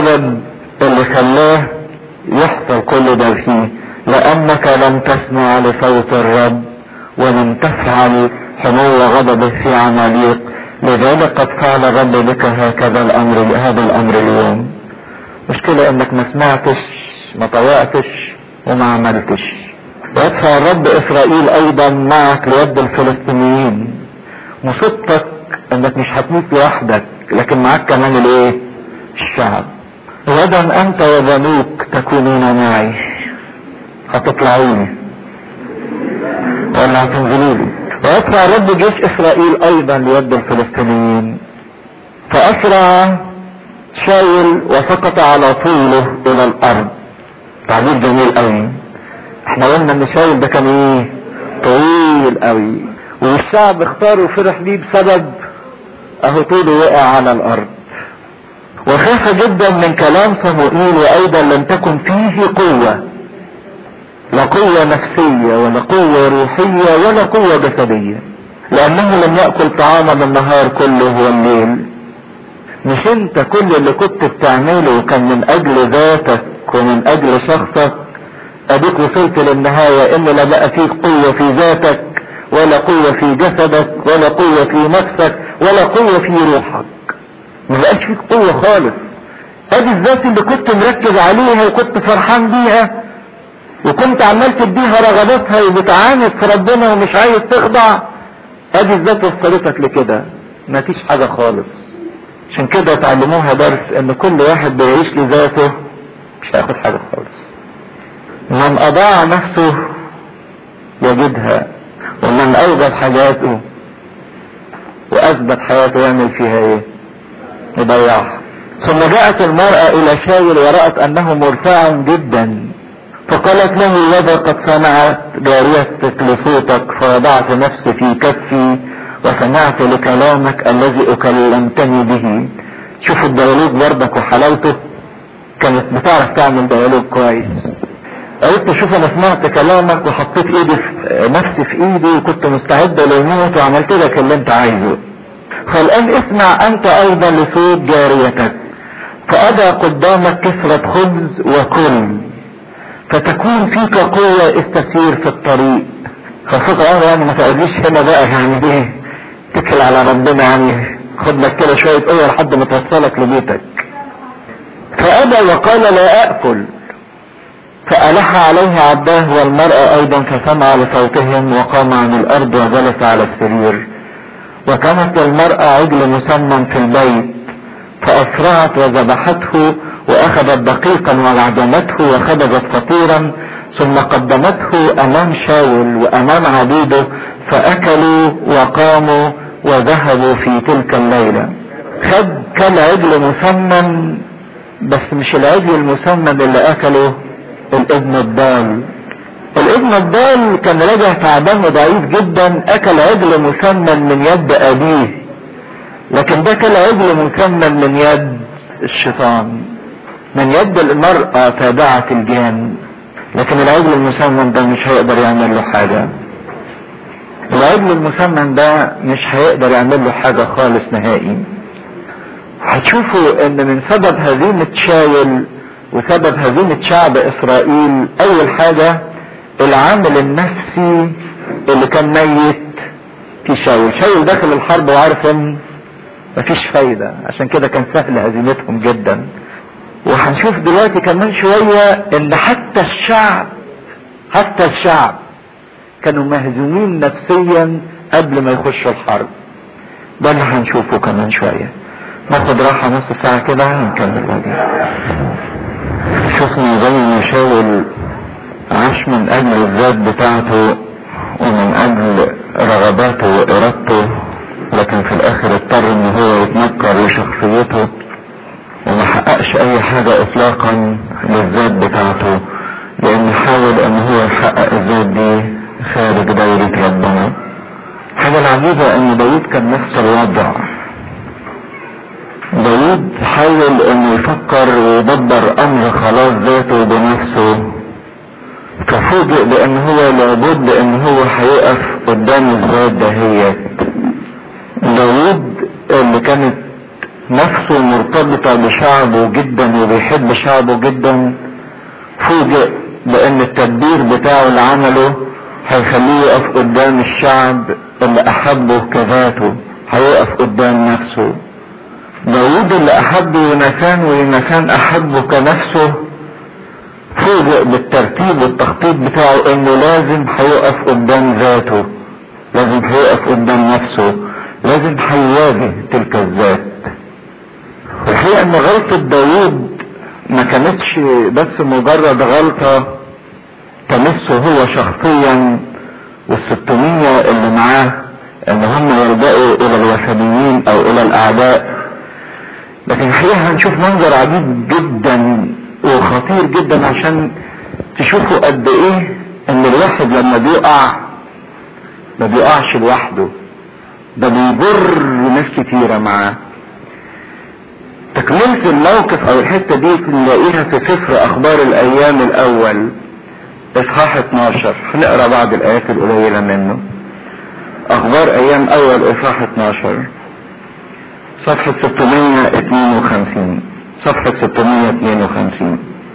السبب اللي خلاه يحصل كل ده فيه لانك لم تسمع لصوت الرب ولم تفعل حمو غضبه في عماليق لذلك قد فعل الرب بك هكذا الامر هذا الامر اليوم مشكلة انك ما سمعتش ما طوعتش وما عملتش ويدفع الرب اسرائيل ايضا معك ليد الفلسطينيين مصيبتك انك مش هتموت لوحدك لكن معاك كمان الايه الشعب غدا انت وبنوك تكونون معي هتطلعوني ولا هتنزلوا لي ويدفع الرب جيش اسرائيل ايضا ليد الفلسطينيين فاسرع شاول وسقط على طوله الى الارض تعبير جميل قوي احنا قلنا ان شاول ده كان ايه طويل قوي والشعب اختاره وفرح بيه بسبب اهو طوله وقع على الارض وخاف جدا من كلام صموئيل وايضا لم تكن فيه قوة لا قوة نفسية ولا قوة روحية ولا قوة جسدية لانه لم يأكل طعاما النهار كله والليل مش انت كل اللي كنت بتعمله كان من اجل ذاتك ومن اجل شخصك اديك وصلت للنهاية ان لا بقى فيك قوة في ذاتك ولا قوة في جسدك ولا قوة في نفسك ولا قوة في روحك ما بقاش فيك قوة خالص ادي الذات اللي كنت مركز عليها وكنت فرحان بيها وكنت عمال تديها رغبتها وبتعاند في ربنا ومش عايز تخضع ادي الذات وصلتك لكده مفيش حاجة خالص عشان كده تعلموها درس ان كل واحد بيعيش لذاته مش هياخد حاجة خالص من اضاع نفسه يجدها ومن اوجد حاجاته واثبت حياته يعمل فيها ايه يضيعها ثم جاءت المرأة الى شاول ورأت انه مرتاع جدا فقالت له يدا قد صنعت جاريتك لصوتك فوضعت نفسي في كفي وسمعت لكلامك الذي اكلمتني به شوفوا الديالوج برضك وحلاوته كانت بتعرف تعمل ديالوج كويس قلت شوف انا سمعت كلامك وحطيت ايدي في نفسي في ايدي وكنت مستعد للموت وعملت لك اللي انت عايزه فالان اسمع انت ايضا لصوت جاريتك فأدى قدامك كسرة خبز وكل فتكون فيك قوة استسير في الطريق ففكرة يعني ما تقعدليش هنا بقى يعني ايه تكل على ربنا يعني خد لك كده شوية قوة لحد ما توصلك لبيتك فأبى وقال لا أأكل فألح عليه عباه والمرأة أيضا فسمع لصوتهم وقام عن الأرض وجلس على السرير وكانت المرأة عجل مسمى في البيت فأسرعت وذبحته وأخذت دقيقا وعجنته وخبزت فطيرا ثم قدمته أمام شاول وأمام عبيده فأكلوا وقاموا وذهبوا في تلك الليلة خد كل عجل مسمن بس مش العجل المسمن اللي أكله الابن الضال الابن الضال كان راجع تعبان وضعيف جدا اكل عجل مسمن من يد ابيه لكن ده كان عجل مسمن من يد الشيطان من يد المرأة تابعة الجان لكن العجل المسمن ده مش هيقدر يعمل له حاجة العجل المسمن ده مش هيقدر يعمل له حاجة خالص نهائي هتشوفوا ان من سبب هزيمة شاول وسبب هزيمة شعب اسرائيل اول حاجة العامل النفسي اللي كان ميت في شاول شاول داخل الحرب وعارف ان مفيش فايدة عشان كده كان سهل هزيمتهم جدا وهنشوف دلوقتي كمان شوية ان حتى الشعب حتى الشعب كانوا مهزومين نفسيا قبل ما يخشوا الحرب ده اللي هنشوفه كمان شوية ناخد راحة نص ساعة كده ونكمل بعدين شفنا زي ما شاول عاش من اجل الذات بتاعته ومن اجل رغباته وارادته لكن في الاخر اضطر ان هو يتنكر لشخصيته وما حققش اي حاجة اطلاقا للذات بتاعته لان حاول ان هو يحقق الذات دي خارج دايرة ربنا حاجة العجيبة ان داود كان نفس الوضع داود حاول انه يفكر ويدبر امر خلاص ذاته بنفسه ففوجئ بان هو لابد ان هو هيقف قدام الذات دهيت داود اللي كانت نفسه مرتبطة بشعبه جدا وبيحب شعبه جدا فوجئ بان التدبير بتاعه اللي عمله هيخليه يقف قدام الشعب اللي احبه كذاته هيقف قدام نفسه داود اللي احبه يوناثان ويوناثان احبه كنفسه فوجئ بالترتيب والتخطيط بتاعه انه لازم هيقف قدام ذاته لازم هيقف قدام نفسه لازم هيواجه تلك الذات والحقيقة ان غلطة داود ما كانتش بس مجرد غلطة تمسه هو شخصيا والستمية اللي معاه ان هم يلجأوا الى الوثنيين او الى الاعداء لكن الحقيقة هنشوف منظر عجيب جدا وخطير جدا عشان تشوفوا قد ايه ان الواحد لما بيقع ما بيقعش لوحده ده بيجر ناس كتيرة معاه تكملة الموقف او الحتة دي نلاقيها في سفر اخبار الايام الاول اصحاح 12 هنقرا بعض الايات القليلة منه اخبار ايام اول اصحاح 12 صفحة 652 صفحة 652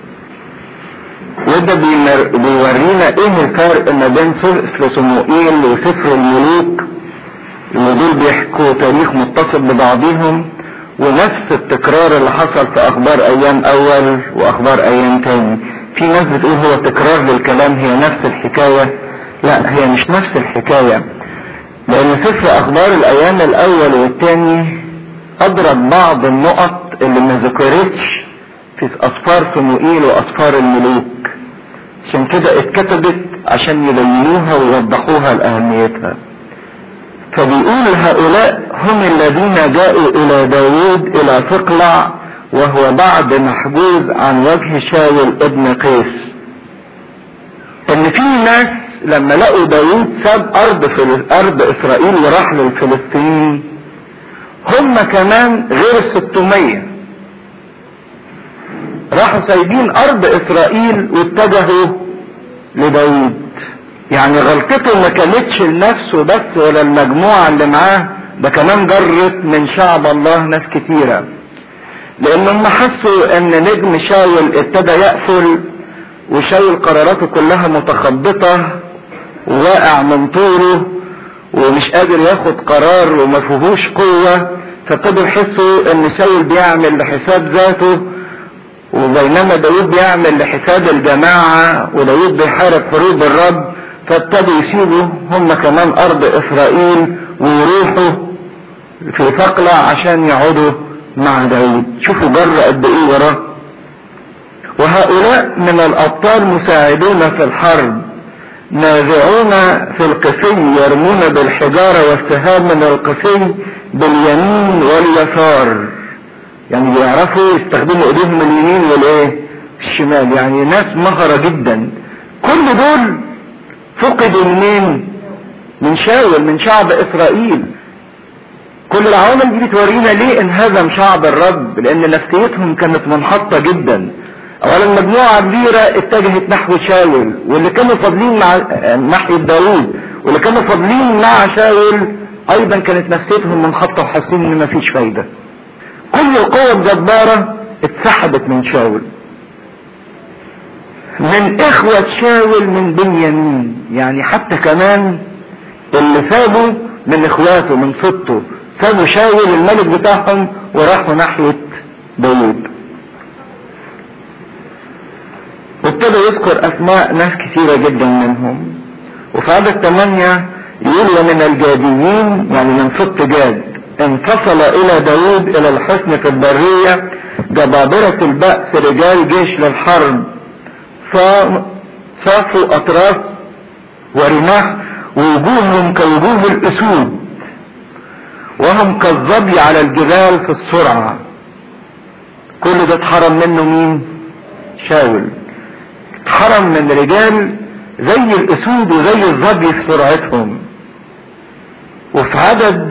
وده بيورينا ايه الفرق ما بين سفر صموئيل وسفر الملوك اللي دول بيحكوا تاريخ متصل ببعضهم ونفس التكرار اللي حصل في اخبار ايام اول واخبار ايام تاني في ناس بتقول هو تكرار للكلام هي نفس الحكاية لا هي مش نفس الحكاية لان سفر اخبار الايام الاول والتاني اضرب بعض النقط اللي ما ذكرتش في اسفار صموئيل واسفار الملوك عشان كده اتكتبت عشان يبينوها ويوضحوها لاهميتها فبيقول هؤلاء هم الذين جاءوا الى داود الى ثقلع وهو بعد محجوز عن وجه شاول ابن قيس ان في ناس لما لقوا داود ساب ارض في ارض اسرائيل وراح للفلسطينيين هم كمان غير الستمية راحوا سايبين ارض اسرائيل واتجهوا لداود يعني غلطته ما كانتش لنفسه بس ولا المجموعة اللي معاه ده كمان جرت من شعب الله ناس كتيرة لانهم حسوا ان نجم شاول ابتدى يقفل وشاول قراراته كلها متخبطة وواقع من طوله ومش قادر ياخد قرار وما فيهوش قوة فابتدوا يحسوا ان شاول بيعمل لحساب ذاته وبينما داود بيعمل لحساب الجماعة وداود بيحارب حروب الرب فابتدوا يسيبوا هم كمان ارض اسرائيل ويروحوا في ثقلة عشان يقعدوا مع داود شوفوا جر قد ايه وراه وهؤلاء من الابطال مساعدون في الحرب نازعون في القسي يرمون بالحجارة والسهام من القسي باليمين واليسار يعني بيعرفوا يستخدموا ايديهم اليمين والايه الشمال يعني ناس مهرة جدا كل دول فقدوا منين من شاول من شعب اسرائيل كل العوامل دي بتورينا ليه انهزم شعب الرب لان نفسيتهم كانت منحطة جدا اولا مجموعة كبيرة اتجهت نحو شاول واللي كانوا فاضلين مع ناحية داوود واللي كانوا فاضلين مع شاول ايضا كانت نفسيتهم منحطة وحاسين ان مفيش فايدة كل القوة الجبارة اتسحبت من شاول من اخوة شاول من بنيامين يعني حتى كمان اللي سابوا من اخواته من سبطه سابوا شاول الملك بتاعهم وراحوا ناحية داوود وابتدى يذكر اسماء ناس كثيرة جدا منهم وفي عدد ثمانية يقول ومن الجاديين يعني من سبط جاد انفصل الى داود الى الحصن في البرية جبابرة البأس رجال جيش للحرب صافوا اطراف ورماح ووجوههم كوجوه الاسود وهم كالظبي على الجبال في السرعة كل ده اتحرم منه مين شاول اتحرم من رجال زي الاسود وزي الظبي في سرعتهم وفي عدد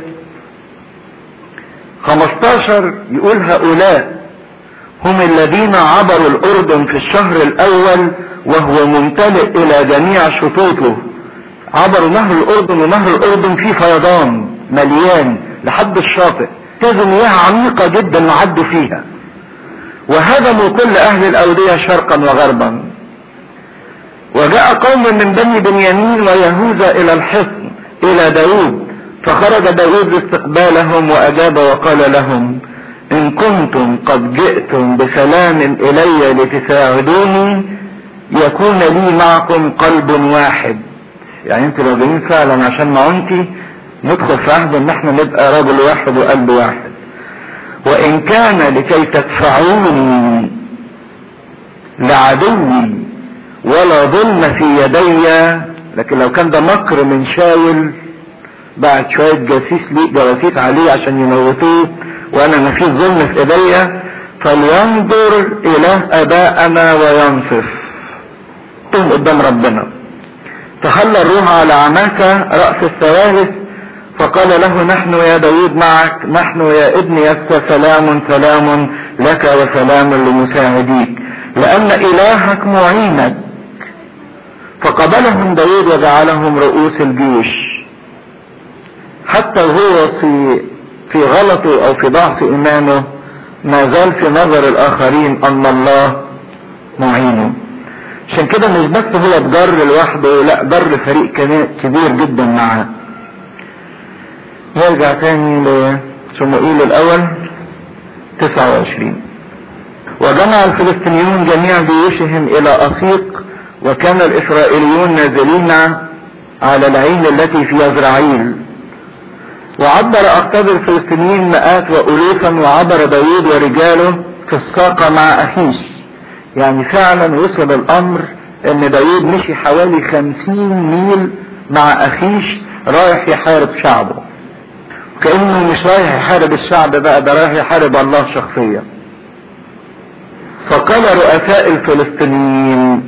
15 يقول هؤلاء هم الذين عبروا الاردن في الشهر الاول وهو ممتلئ الى جميع شطوطه عبروا نهر الاردن ونهر الاردن فيه فيضان مليان لحد الشاطئ اجتازوا مياه عميقة جدا وعدوا فيها وهدموا كل اهل الاودية شرقا وغربا وجاء قوم من بني بنيامين ويهوذا الى الحصن الى داود فخرج داود لاستقبالهم واجاب وقال لهم ان كنتم قد جئتم بسلام الي لتساعدوني يكون لي معكم قلب واحد يعني انتوا لو جايين فعلا عشان معونتي ندخل في عهد ان احنا نبقى رجل واحد وقلب واحد وان كان لكي تدفعوني لعدوي ولا ظلم في يدي لكن لو كان ده مكر من شاول بعت شوية جاسيس لي جواسيس عليه عشان يموتوه وانا ما فيش ظلم في ايديا فلينظر اله اباءنا وينصف قم قدام ربنا فخلى الروح على عماسة رأس الثوالث فقال له نحن يا داود معك نحن يا ابن يسى سلام سلام لك وسلام لمساعديك لأن إلهك معينك فقبلهم داود وجعلهم رؤوس الجيوش حتى هو في في غلطه او في ضعف ايمانه ما زال في نظر الاخرين ان الله معينه عشان كده مش بس هو اتجر لوحده لا جر فريق كبير جدا معاه نرجع تاني لشموئيل الاول 29 وجمع الفلسطينيون جميع جيوشهم الى افيق وكان الاسرائيليون نازلين على العين التي في يزرعيل وعبر اقطاب الفلسطينيين مئات والوفا وعبر داوود ورجاله في الساقة مع اخيش يعني فعلا وصل الامر ان داوود مشي حوالي خمسين ميل مع اخيش رايح يحارب شعبه كأنه مش رايح يحارب الشعب بقى ده رايح يحارب الله شخصيا فقال رؤساء الفلسطينيين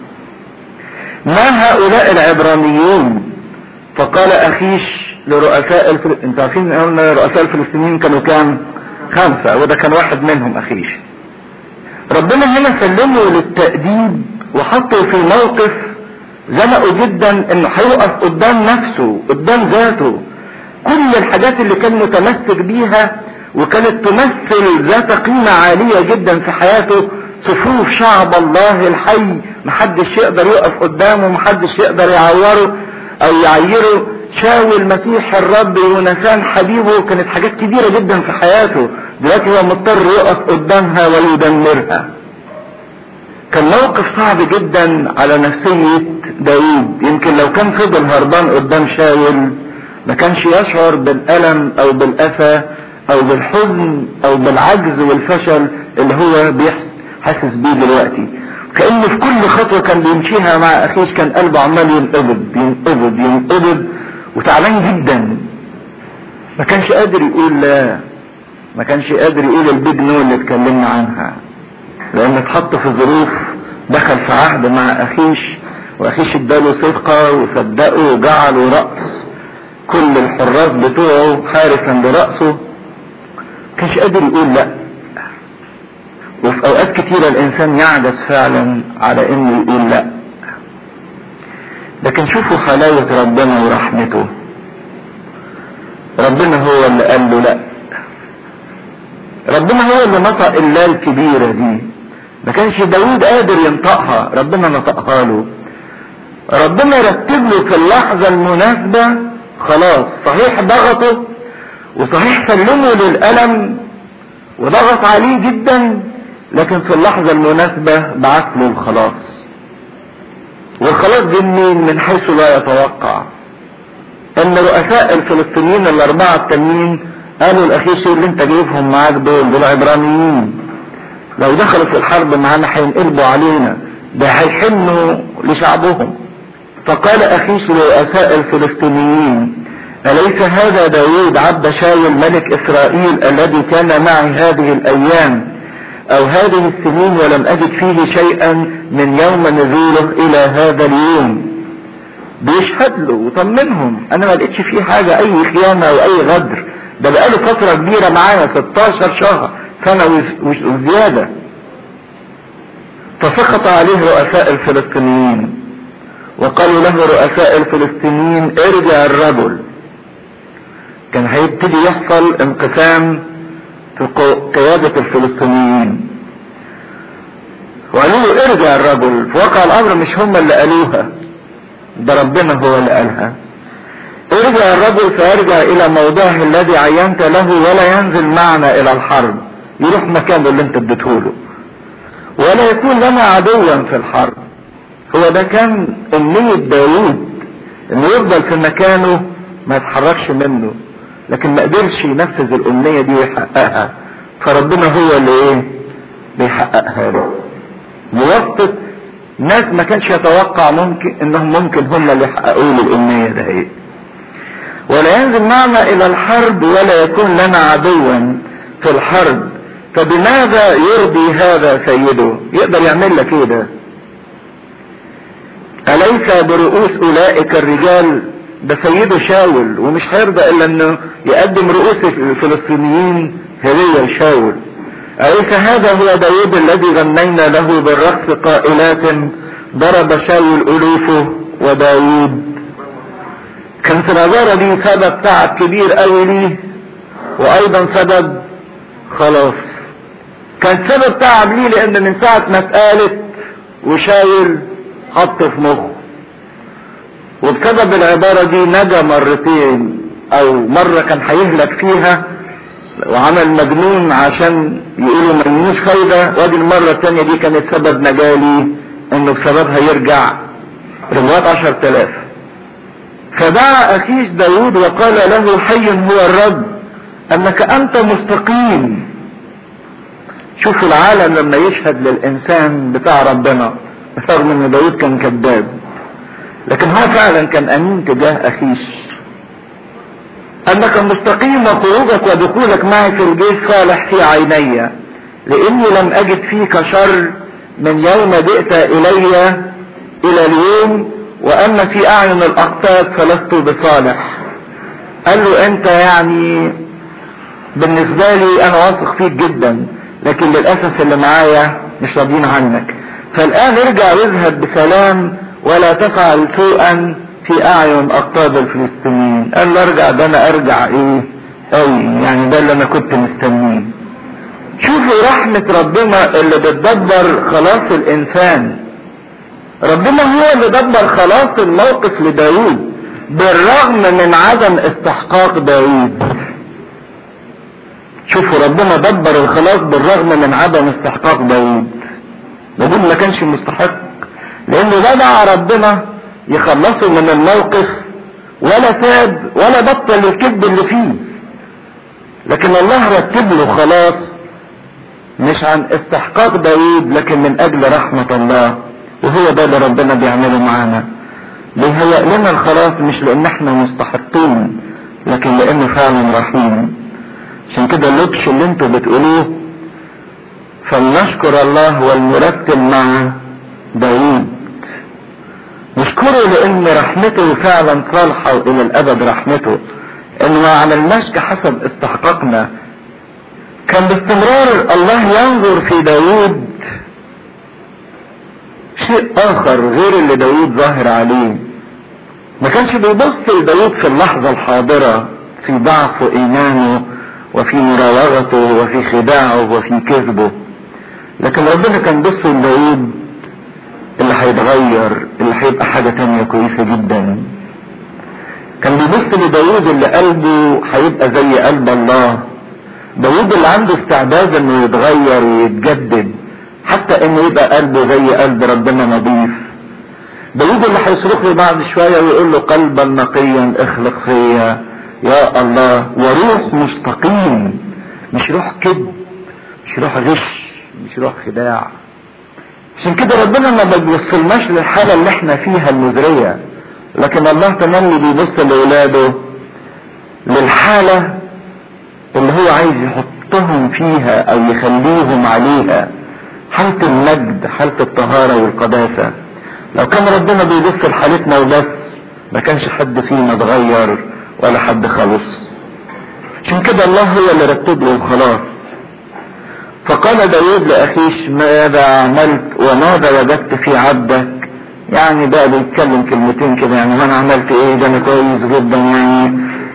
ما هؤلاء العبرانيون فقال اخيش لرؤساء الفل... انتوا عارفين ان رؤساء الفلسطينيين كانوا كام خمسة وده كان واحد منهم اخيش ربنا هنا سلمه للتأديب وحطه في موقف زنقه جدا انه هيقف قدام نفسه قدام ذاته كل الحاجات اللي كان متمسك بيها وكانت تمثل ذات قيمة عالية جدا في حياته صفوف شعب الله الحي محدش يقدر يقف قدامه محدش يقدر يعوره او يعيره شاول مسيح الرب ونسان حبيبه كانت حاجات كبيرة جدا في حياته دلوقتي هو مضطر يقف قدامها ويدمرها كان موقف صعب جدا على نفسية داوود يمكن لو كان فضل هربان قدام شاول ما كانش يشعر بالألم او بالأسى او بالحزن او بالعجز والفشل اللي هو حاسس بيه دلوقتي كأن في كل خطوة كان بيمشيها مع اخيش كان قلبه عمال ينقبض ينقبض ينقبض وتعبان جدا ما كانش قادر يقول لا ما كانش قادر يقول البيج نو اللي اتكلمنا عنها لان اتحط في ظروف دخل في عهد مع اخيش واخيش اداله ثقة وصدقه وجعله رأس كل الحراس بتوعه حارسا لرأسه كانش قادر يقول لا وفي اوقات كتيرة الانسان يعجز فعلا على انه يقول لا لكن شوفوا حلاوة ربنا ورحمته ربنا هو اللي قال له لا ربنا هو اللي نطق اللا الكبيرة دي ما كانش داود قادر ينطقها ربنا نطقها له ربنا رتب له في اللحظة المناسبة خلاص صحيح ضغطه وصحيح سلمه للألم وضغط عليه جدا لكن في اللحظة المناسبة بعت له الخلاص والخلاص دي منين من حيث لا يتوقع ان رؤساء الفلسطينيين الاربعة التانيين قالوا الاخيش اللي انت جايبهم معاك دول دول عبرانيين لو دخلوا في الحرب معانا هينقلبوا علينا ده هيحنوا لشعبهم فقال اخيش لرؤساء الفلسطينيين أليس هذا داود عبد شاول ملك إسرائيل الذي كان معي هذه الأيام أو هذه السنين ولم أجد فيه شيئا من يوم نزوله إلى هذا اليوم بيشهد له وطمنهم أنا ما لقيتش فيه حاجة أي خيانة أو أي غدر ده بقاله فترة كبيرة معايا 16 شهر سنة وزيادة فسقط عليه رؤساء الفلسطينيين وقالوا له رؤساء الفلسطينيين ارجع الرجل كان هيبتدي يحصل انقسام في قيادة الفلسطينيين وقالوا له ارجع الرجل في واقع الامر مش هم اللي قالوها ده ربنا هو اللي قالها ارجع الرجل فيرجع الى موضعه الذي عينت له ولا ينزل معنا الى الحرب يروح مكانه اللي انت اديته ولا يكون لنا عدوا في الحرب هو ده كان امنية داوود انه يفضل في مكانه ما يتحركش منه لكن ما قدرش ينفذ الامنية دي ويحققها فربنا هو اللي ايه بيحققها له بواسطة ناس ما كانش يتوقع ممكن انهم ممكن هم اللي يحققوا له الامنية ده ايه ولا ينزل معنا الى الحرب ولا يكون لنا عدوا في الحرب فبماذا يرضي هذا سيده يقدر يعمل لك ايه ده اليس برؤوس اولئك الرجال ده سيده شاول ومش هيرضى الا انه يقدم رؤوس الفلسطينيين هدية لشاول أليس هذا هو داود الذي غنينا له بالرقص قائلات ضرب شاول ألوفه وداود كانت العبارة دي سبب تعب كبير قوي ليه وأيضا سبب خلاص كان سبب تعب ليه لأن من ساعة ما اتقالت وشاول حط في مخه وبسبب العبارة دي نجا مرتين أو مرة كان هيهلك فيها وعمل مجنون عشان يقولوا ما ينوش فايدة وادي المرة التانية دي كانت سبب نجالي انه بسببها يرجع رجوات عشر تلاف فدعا اخيش داود وقال له حي هو الرب انك انت مستقيم شوف العالم لما يشهد للانسان بتاع ربنا رغم ان داود كان كذاب لكن هو فعلا كان امين تجاه اخيش انك مستقيم وخروجك ودخولك معي في الجيش صالح في عيني لاني لم اجد فيك شر من يوم جئت الي الى اليوم واما في اعين الاقطاب فلست بصالح قال له انت يعني بالنسبة لي انا واثق فيك جدا لكن للاسف اللي معايا مش راضيين عنك فالان ارجع واذهب بسلام ولا تفعل سوءا في اعين اقطاب الفلسطينيين قال له ارجع ده انا ارجع ايه قوي يعني ده اللي انا كنت مستنيه شوفوا رحمة ربنا اللي بتدبر خلاص الانسان ربنا هو اللي دبر خلاص الموقف لداود بالرغم من عدم استحقاق داود شوفوا ربنا دبر الخلاص بالرغم من عدم استحقاق داود داود ما كانش مستحق لانه ده دعا ربنا يخلصوا من الموقف ولا تاب ولا بطل الكذب اللي فيه لكن الله رتب له خلاص مش عن استحقاق داود لكن من اجل رحمة الله وهو ده اللي ربنا بيعمله معانا بيهيأ لنا الخلاص مش لان احنا مستحقين لكن لانه فعلا رحيم عشان كده اللطش اللي انتوا بتقولوه فلنشكر الله والمرتب مع داود نشكره لان رحمته فعلا صالحة والى الابد رحمته انه ما عملناش كحسب استحقاقنا كان باستمرار الله ينظر في داود شيء اخر غير اللي داود ظاهر عليه ما كانش بيبص لداود في اللحظة الحاضرة في ضعف ايمانه وفي مراوغته وفي خداعه وفي كذبه لكن ربنا كان بص لداود اللي هيتغير اللي هيبقى حاجة تانية كويسة جدا كان بيبص لداود اللي قلبه هيبقى زي قلب الله داود اللي عنده استعداد انه يتغير ويتجدد حتى انه يبقى قلبه زي قلب ربنا نظيف داود اللي هيصرخ له بعد شوية ويقول له قلبا نقيا اخلق فيا يا الله وروح مستقيم مش روح كذب مش روح غش مش روح خداع عشان كده ربنا ما بيوصلناش للحالة اللي احنا فيها المزرية لكن الله تملي بيبص لأولاده للحالة اللي هو عايز يحطهم فيها او يخليهم عليها حالة المجد حالة الطهارة والقداسة لو كان ربنا بيبص لحالتنا وبس ما كانش حد فينا اتغير ولا حد خلص عشان كده الله هو اللي رتب له الخلاص فقال داود لأخيش ماذا عملت وماذا وجدت في عبدك يعني بقى بيتكلم كلمتين كده يعني ما انا عملت ايه ده انا كويس جدا يعني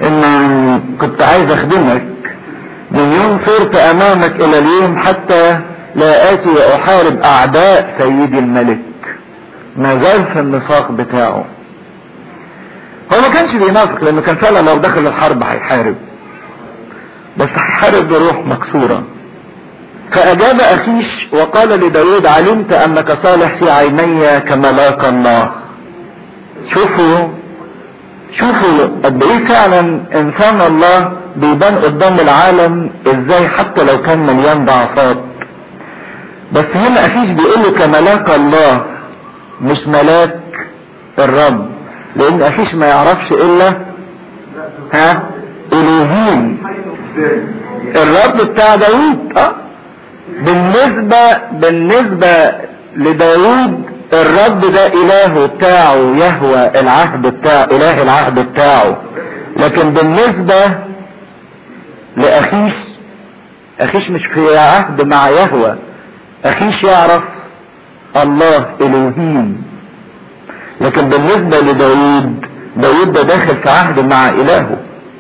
ان كنت عايز اخدمك من يوم صرت امامك الى اليوم حتى لا اتي واحارب اعداء سيدي الملك ما زال في النفاق بتاعه هو ما كانش بينافق لانه كان فعلا لو دخل الحرب هيحارب بس هيحارب بروح مكسوره فأجاب أخيش وقال لداود علمت أنك صالح في عيني كملاك الله شوفوا شوفوا قد ايه فعلا انسان الله بيبان قدام العالم ازاي حتى لو كان مليان ضعفات بس هنا اخيش بيقول له كملاك الله مش ملاك الرب لان اخيش ما يعرفش الا ها الوهيم الرب بتاع داوود اه بالنسبة بالنسبة لداود الرب ده إلهه بتاعه يهوى العهد بتاع إله العهد بتاعه لكن بالنسبة لأخيش أخيش مش في عهد مع يهوى أخيش يعرف الله إلهيم لكن بالنسبة لداود داود ده داخل في عهد مع إلهه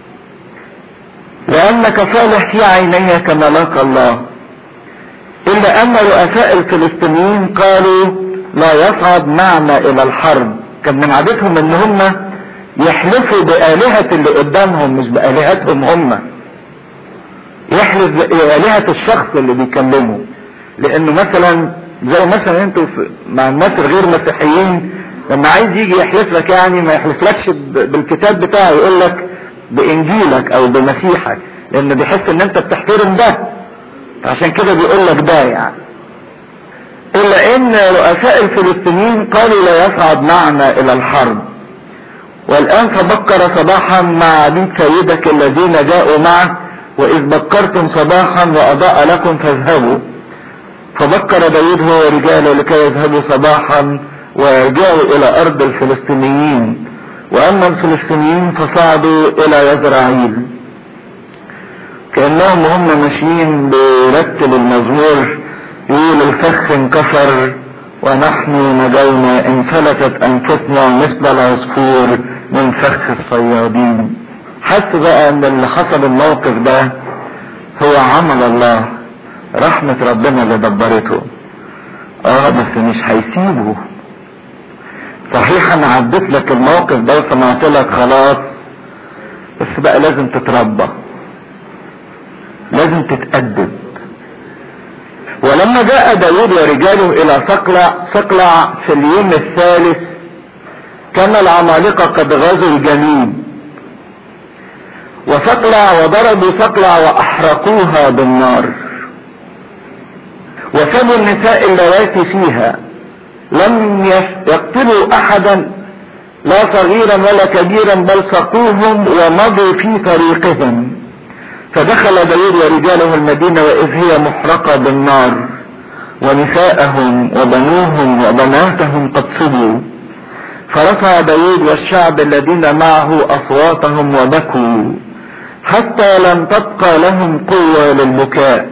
لأنك صالح في عيني كملاك الله إلا أن رؤساء الفلسطينيين قالوا لا يصعد معنا إلى الحرب كان من عادتهم إن هم يحلفوا بآلهة اللي قدامهم مش بآلهتهم هم يحلف بآلهة الشخص اللي بيكلمه لأنه مثلا زي مثلا انتوا مع الناس الغير مسيحيين لما عايز يجي يحلف لك يعني ما يحلفلكش بالكتاب بتاعه يقول لك بإنجيلك أو بمسيحك لأنه بيحس إن أنت بتحترم ده عشان كده بيقول لك ده يعني الا ان رؤساء الفلسطينيين قالوا لا يصعد معنا الى الحرب والان فبكر صباحا مع عبيد سيدك الذين جاءوا معه واذ بكرتم صباحا واضاء لكم فاذهبوا فبكر داود هو ورجاله لكي يذهبوا صباحا ويرجعوا الى ارض الفلسطينيين واما الفلسطينيين فصعدوا الى يزرعيل كأنهم هم ماشيين بيرتب المزمور يقول الفخ انكسر ونحن نجونا انفلتت انفسنا مثل العصفور من فخ الصيادين حس بقى ان اللي حصل الموقف ده هو عمل الله رحمة ربنا اللي دبرته اه بس مش هيسيبه صحيح انا عديت لك الموقف ده وسمعت لك خلاص بس بقى لازم تتربى لازم تتأدب ولما جاء داود ورجاله الى صقلع صقلع في اليوم الثالث كان العمالقة قد غزوا الجنوب وصقلع وضربوا صقلع واحرقوها بالنار وسبوا النساء اللواتي فيها لم يقتلوا احدا لا صغيرا ولا كبيرا بل سقوهم ومضوا في طريقهم فدخل داود ورجاله المدينة وإذ هي محرقة بالنار ونساءهم وبنوهم وبناتهم قد صبوا فرفع داود والشعب الذين معه أصواتهم وبكوا حتى لم تبقى لهم قوة للبكاء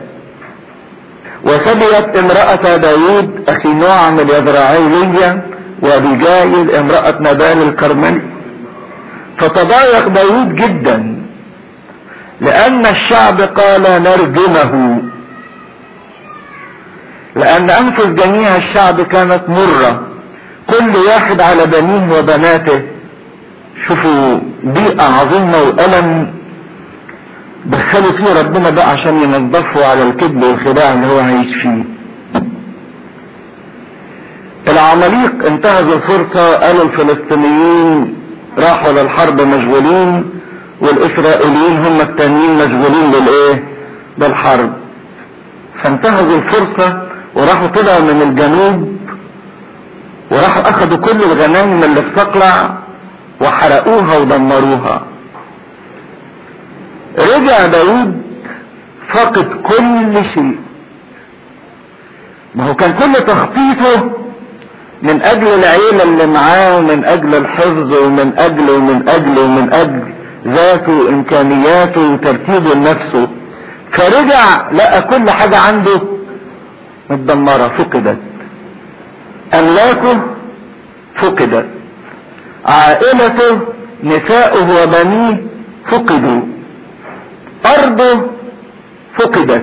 وسبيت امرأة داود أخي نعم اليزرعيلية وابيجايل امرأة نبال الكرملي فتضايق داود جدا لأن الشعب قال نرجمه لأن أنفس جميع الشعب كانت مرة كل واحد على بنيه وبناته شوفوا ضيقة عظيمة وألم دخلوا فيه ربنا بقى عشان ينظفوا على الكذب والخداع اللي هو عايش فيه العماليق انتهزوا الفرصة قالوا الفلسطينيين راحوا للحرب مشغولين والاسرائيليين هم التانيين مشغولين بالايه بالحرب فانتهزوا الفرصة وراحوا طلعوا من الجنوب وراحوا اخدوا كل الغنائم اللي في صقلع وحرقوها ودمروها رجع داود فقد كل شيء ما هو كان كل تخطيطه من اجل العيلة اللي معاه ومن اجل الحفظ ومن اجل ومن اجل ومن اجل ذاته وامكانياته وترتيبه لنفسه فرجع لقى كل حاجة عنده متدمرة فقدت املاكه فقدت عائلته نساؤه وبنيه فقدوا ارضه فقدت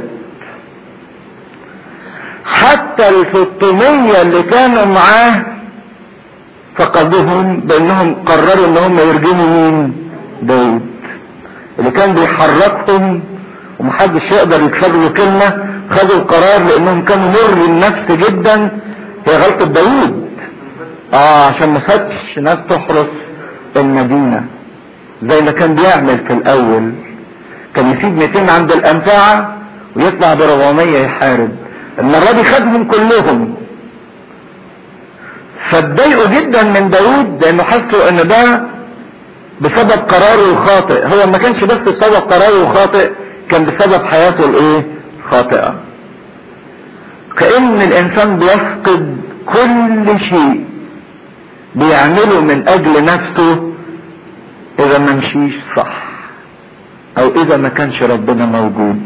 حتى الستمية اللي كانوا معاه فقدوهم بانهم قرروا ان هم يرجموا مين داود اللي كان بيحركهم ومحدش يقدر يكسب له كلمة خدوا القرار لانهم كانوا مر النفس جدا هي غلطة داود اه عشان ما سابش ناس تحرس المدينة زي ما كان بيعمل في الاول كان يسيب 200 عند الامتعة ويطلع ب 400 يحارب المرة دي خدهم كلهم فاتضايقوا جدا من داود لانه حسوا ان ده بسبب قراره الخاطئ هو ما كانش بس بسبب قراره الخاطئ كان بسبب حياته الايه خاطئة كأن الانسان بيفقد كل شيء بيعمله من اجل نفسه اذا ما مشيش صح او اذا ما كانش ربنا موجود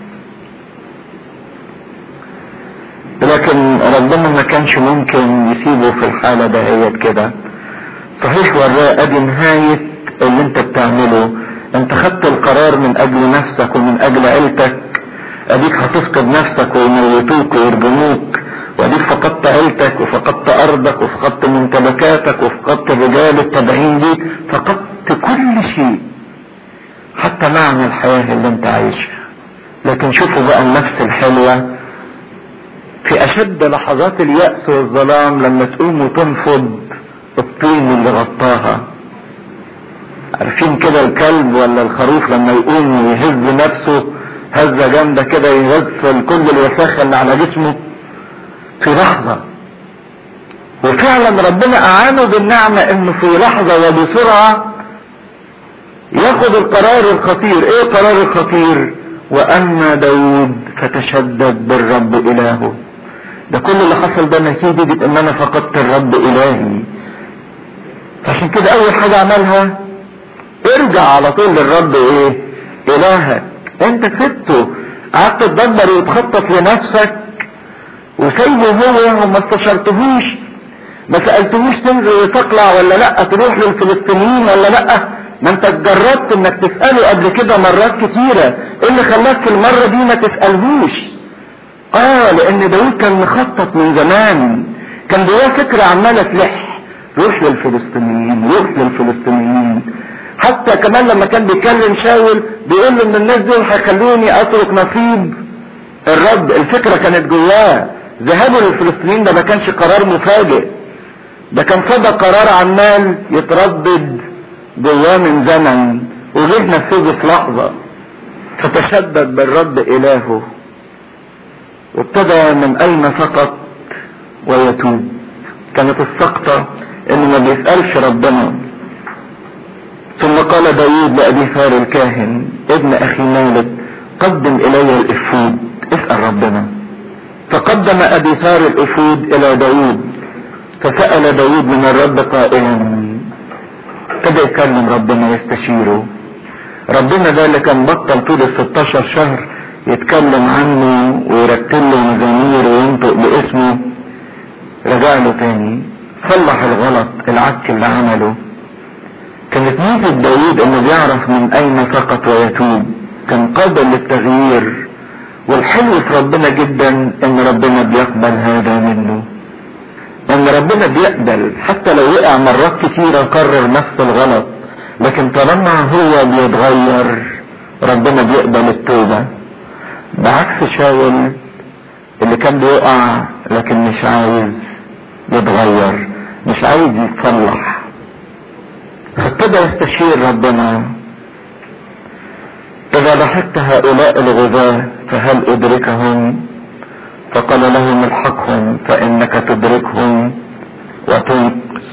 لكن ربنا ما كانش ممكن يسيبه في الحالة دهيت كده صحيح وراه ادي نهاية اللي انت بتعمله انت خدت القرار من اجل نفسك ومن اجل عيلتك اديك هتفقد نفسك ويموتوك ويرجموك واديك فقدت عيلتك وفقدت ارضك وفقدت ممتلكاتك وفقدت الرجال التابعين ليك فقدت كل شيء حتى معنى الحياة اللي انت عايشها لكن شوفوا بقى النفس الحلوة في اشد لحظات اليأس والظلام لما تقوم وتنفض الطين اللي غطاها عارفين كده الكلب ولا الخروف لما يقوم ويهز نفسه هزة جامدة كده يغسل كل الوساخة اللي على جسمه في لحظة وفعلا ربنا اعانه بالنعمة انه في لحظة وبسرعة ياخد القرار الخطير ايه القرار الخطير واما داود فتشدد بالرب الهه ده كل اللي حصل ده نتيجة ان انا فقدت الرب الهي فعشان كده اول حاجة عملها ارجع على طول للرب ايه الهك انت سبته قعدت تدبر وتخطط لنفسك وسايبه هو وما استشرتهوش ما سألتهوش تنزل وتطلع ولا لا تروح للفلسطينيين ولا لا ما انت جربت انك تسأله قبل كده مرات كتيرة ايه اللي خلاك في المرة دي ما تسألهوش اه لان داود كان مخطط من زمان كان جواه فكرة عمالة تلح روح للفلسطينيين روح للفلسطينيين حتى كمان لما كان بيكلم شاول بيقول له ان الناس دول هيخلوني اترك نصيب الرب الفكرة كانت جواه ذهابه للفلسطينيين ده ما كانش قرار مفاجئ ده كان صدى قرار عمال يتردد جواه من زمن وجه نفذه في لحظة فتشدد بالرب إلهه وابتدى من أين سقط ويتوب كانت السقطة إنه ما بيسألش ربنا ثم قال داوود لأبي ثار الكاهن ابن أخي مالك قدم إلي الإفود اسأل ربنا فقدم أبي ثار الإفود إلى داوود فسأل داوود من الرب قائلا ابتدى يكلم ربنا يستشيره ربنا ده اللي كان بطل طول ال 16 شهر يتكلم عنه ويرتب له مزامير وينطق باسمه رجع له تاني صلح الغلط العك اللي عمله كانت ميزة داوود انه بيعرف من اين سقط ويتوب كان قابل للتغيير والحلو في ربنا جدا ان ربنا بيقبل هذا منه ان ربنا بيقبل حتى لو وقع مرات كتيرة كرر نفس الغلط لكن طالما هو بيتغير ربنا بيقبل التوبة بعكس شاول اللي كان بيقع لكن مش عايز يتغير مش عايز يتصلح فابتدى يستشير ربنا إذا لاحظت هؤلاء الغزاة فهل أدركهم فقال لهم الحقهم فإنك تدركهم وتنقذ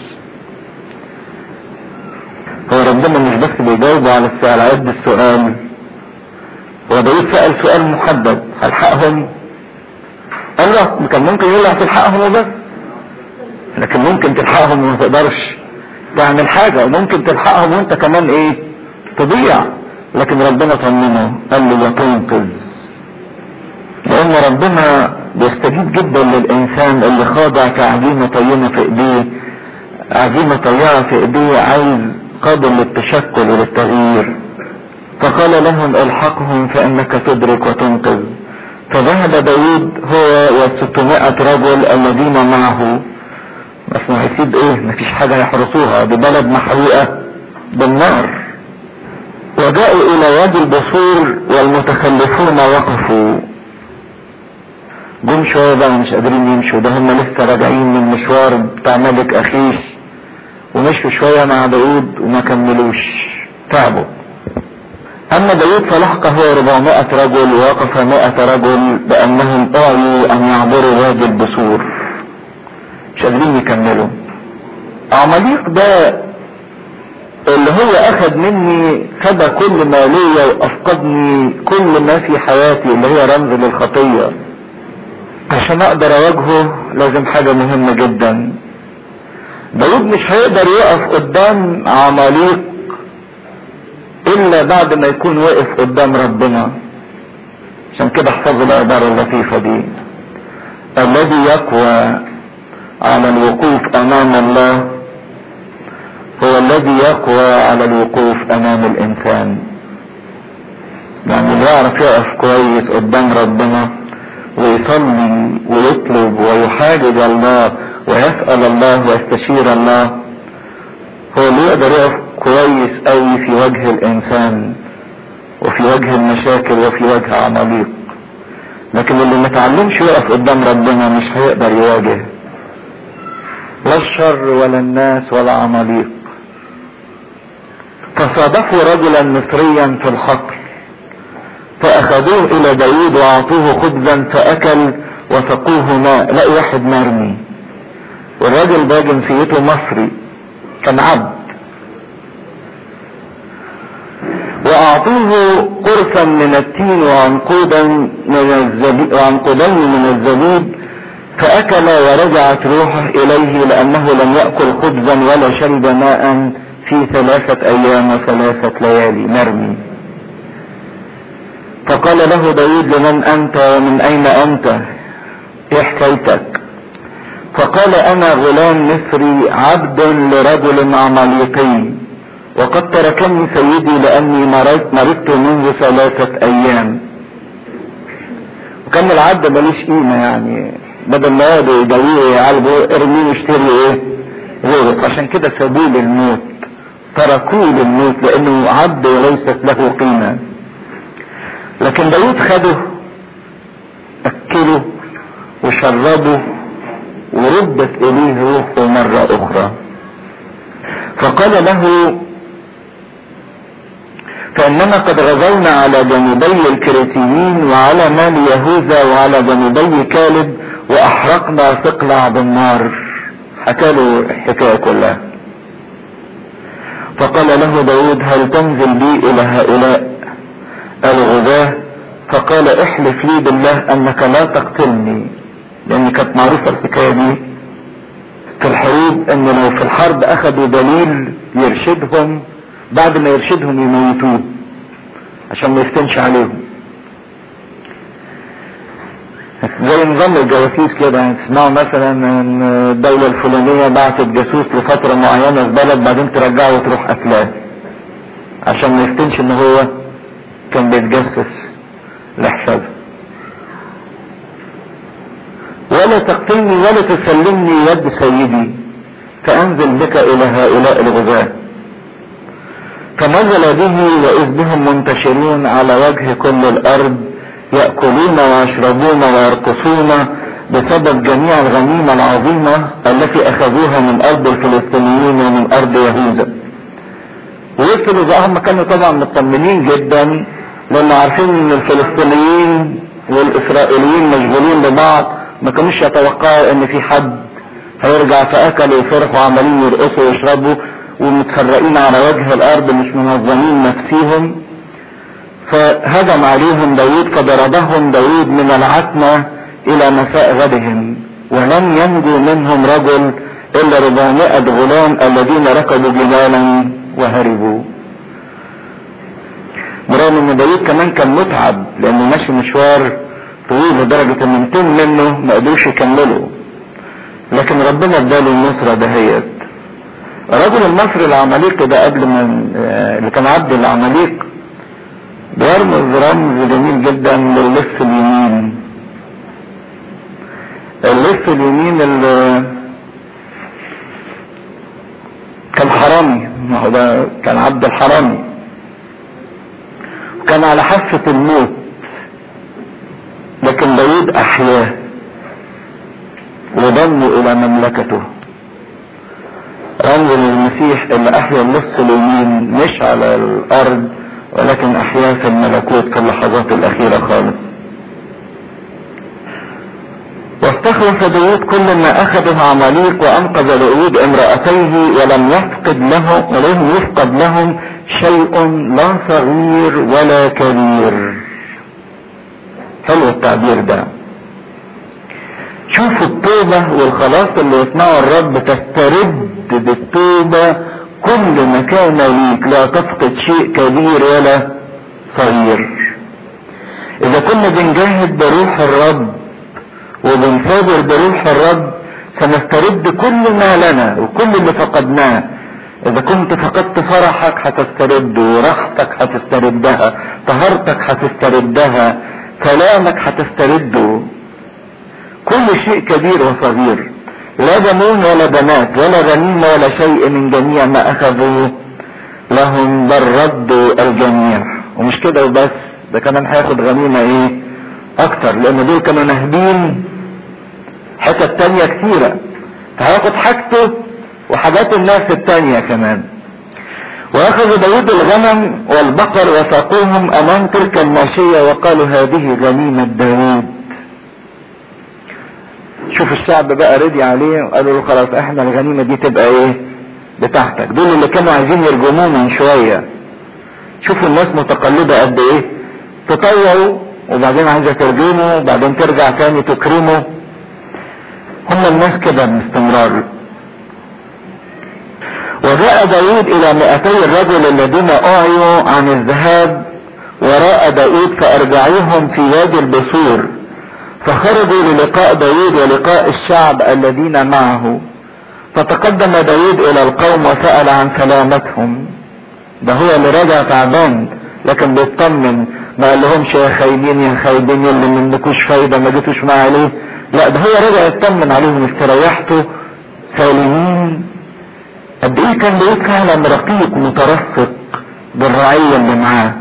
هو ربنا مش بس بيجاوب على السؤال عد السؤال هو داود سأل سؤال محدد هلحقهم قال له كان ممكن يقول له هتلحقهم وبس لكن ممكن تلحقهم وما تقدرش تعمل حاجة وممكن تلحقهم وانت كمان ايه تضيع لكن ربنا طمنه قال له وتنقذ لان ربنا بيستجيب جدا للانسان اللي خاضع كعجينة طينة في ايديه عجينة طيعة في ايديه عايز قابل للتشكل وللتغيير فقال لهم الحقهم فانك تدرك وتنقذ فذهب داود هو والستمائة رجل الذين معه بس ما هيسيب ايه مفيش حاجة يحرسوها دي بلد محروقة بالنار وجاءوا الى وادي البصور والمتخلفون وقفوا جم شوية بقى مش قادرين يمشوا ده هم لسه راجعين من مشوار بتاع ملك اخيش ومشوا شوية مع داود وما كملوش تعبوا اما داود فلحق هو 400 رجل ووقف 100 رجل بانهم اعيوا ان يعبروا وادي البصور مش قادرين يكملوا عماليق ده اللي هو اخذ مني خد كل ما ليا وافقدني كل ما في حياتي اللي هي رمز للخطية عشان اقدر اواجهه لازم حاجة مهمة جدا داود مش هيقدر يقف قدام عماليق الا بعد ما يكون واقف قدام ربنا عشان كده احفظوا العبارة اللطيفة دي الذي يقوى على الوقوف امام الله هو الذي يقوى على الوقوف امام الانسان يعني اللي يعرف يقف كويس قدام ربنا ويصلي ويطلب ويحاجج الله ويسأل الله ويستشير الله هو اللي يقدر يقف كويس قوي في وجه الانسان وفي وجه المشاكل وفي وجه عماليق لكن اللي ما تعلمش يقف قدام ربنا مش هيقدر يواجه لا الشر ولا الناس ولا عماليق فصادفوا رجلا مصريا في الحقل فاخذوه الى داود واعطوه خبزا فاكل وسقوه ماء لقوا واحد مرمي والراجل ده جنسيته مصري كان عبد واعطوه قرصا من التين وعنقودا من الزبيب وعنقودين من الزبيب فاكل ورجعت روحه اليه لانه لم ياكل خبزا ولا شرب ماء في ثلاثة ايام وثلاثة ليالي مرمي فقال له داود لمن انت ومن اين انت ايه حكايتك فقال انا غلام مصري عبد لرجل عماليقي وقد تركني سيدي لاني مرضت مرضت منذ ثلاثة ايام وكان العبد ملوش قيمة يعني بدل ما يقعدوا يدوروا يعالجوا ارميه واشتري ايه غيره عشان كده سابوه للموت تركوه للموت لانه عبد وليست له قيمة لكن داود خده اكله وشربه وردت اليه روحه مرة اخرى فقال له فاننا قد غزونا على جانبي الكريتيين وعلى مال يهوذا وعلى جانبي كالب واحرقنا ثقلع بالنار حكى له الحكايه كلها فقال له داود هل تنزل بي الى هؤلاء الغزاة فقال احلف لي بالله انك لا تقتلني لان كانت معروفه الحكايه دي في الحروب ان لو في الحرب اخذوا دليل يرشدهم بعد ما يرشدهم يموتوه عشان ما يفتنش عليهم زي نظام الجواسيس كده يعني تسمعوا مثلا ان الدولة الفلانية بعتت جاسوس لفترة معينة في بلد بعدين ترجعه وتروح قتلاه عشان ما يفتنش ان هو كان بيتجسس لحسابه ولا تقتلني ولا تسلمني يد سيدي فانزل بك الى هؤلاء الغزاة فنزل به واذ بهم منتشرون على وجه كل الارض يأكلون ويشربون ويرقصون بسبب جميع الغنيمة العظيمة التي اخذوها من ارض الفلسطينيين ومن ارض يهوذا وصلوا بقى هم كانوا طبعا مطمنين جدا لان عارفين ان الفلسطينيين والاسرائيليين مشغولين ببعض ما كانوش يتوقعوا ان في حد هيرجع فاكلوا وفرحوا عمالين يرقصوا ويشربوا ومتفرقين على وجه الارض مش منظمين نفسيهم فهجم عليهم داود فضربهم داود من العتمة الى مساء غدهم ولم ينجو منهم رجل الا 400 غلام الذين ركبوا جبالا وهربوا برغم ان داود كمان كان متعب لانه ماشي مشوار طويل لدرجة ان 200 منه ما قدروش يكملوا لكن ربنا اداله النصرة دهيت الرجل المصري العماليق ده قبل ما اللي كان عبد العماليق بيرمز رمز جميل جدا للص اليمين اللص اليمين اللي كان حرامي ما هو ده كان عبد الحرامي وكان على حافة الموت لكن داود احياه وضمه الى مملكته رمز للمسيح اللي احيا اللص اليمين مش على الارض ولكن احياه في الملكوت في اللحظات الاخيرة خالص واستخلص داود كل ما اخذه عماليق وانقذ داود امرأتيه ولم يفقد له ولم يفقد لهم شيء لا صغير ولا كبير حلو التعبير ده شوفوا التوبة والخلاص اللي يصنعه الرب تسترد بالتوبة كل ما كان ليك لا تفقد شيء كبير ولا صغير اذا كنا بنجاهد بروح الرب وبنصابر بروح الرب سنسترد كل ما لنا وكل اللي فقدناه اذا كنت فقدت فرحك هتسترده وراحتك هتستردها طهارتك هتستردها سلامك هتسترده كل شيء كبير وصغير لا بنون ولا بنات ولا غنيمة ولا شيء من جميع ما اخذوا لهم بل ردوا الجميع ومش كده وبس ده كمان هياخد غنيمة ايه اكتر لان دول كانوا ناهبين حتت تانية كتيرة فهياخد حاجته وحاجات الناس التانية كمان واخذ داود الغنم والبقر وساقوهم امام تلك الماشية وقالوا هذه غنيمة داود شوف الشعب بقى رضي عليه وقالوا له خلاص احنا الغنيمة دي تبقى ايه بتاعتك دول اللي كانوا عايزين يرجموه من شوية شوفوا الناس متقلبة قد ايه تطوعوا وبعدين عايزة ترجمه وبعدين ترجع تاني تكرمه هم الناس كده باستمرار وجاء داود الى مئتي الرجل الذين اعيوا عن الذهاب وراء داود فارجعوهم في وادي البصور فخرجوا للقاء داود ولقاء الشعب الذين معه فتقدم داود الى القوم وسأل عن سلامتهم ده هو اللي راجع تعبان لكن بيطمن ما قال لهمش يا خايبين يا خايبين اللي منكوش فايده ما جيتوش معاه ليه لا ده هو رجع يطمن عليهم استريحتوا سالمين قد ايه كان داود فعلا رقيق مترفق بالرعيه اللي معاه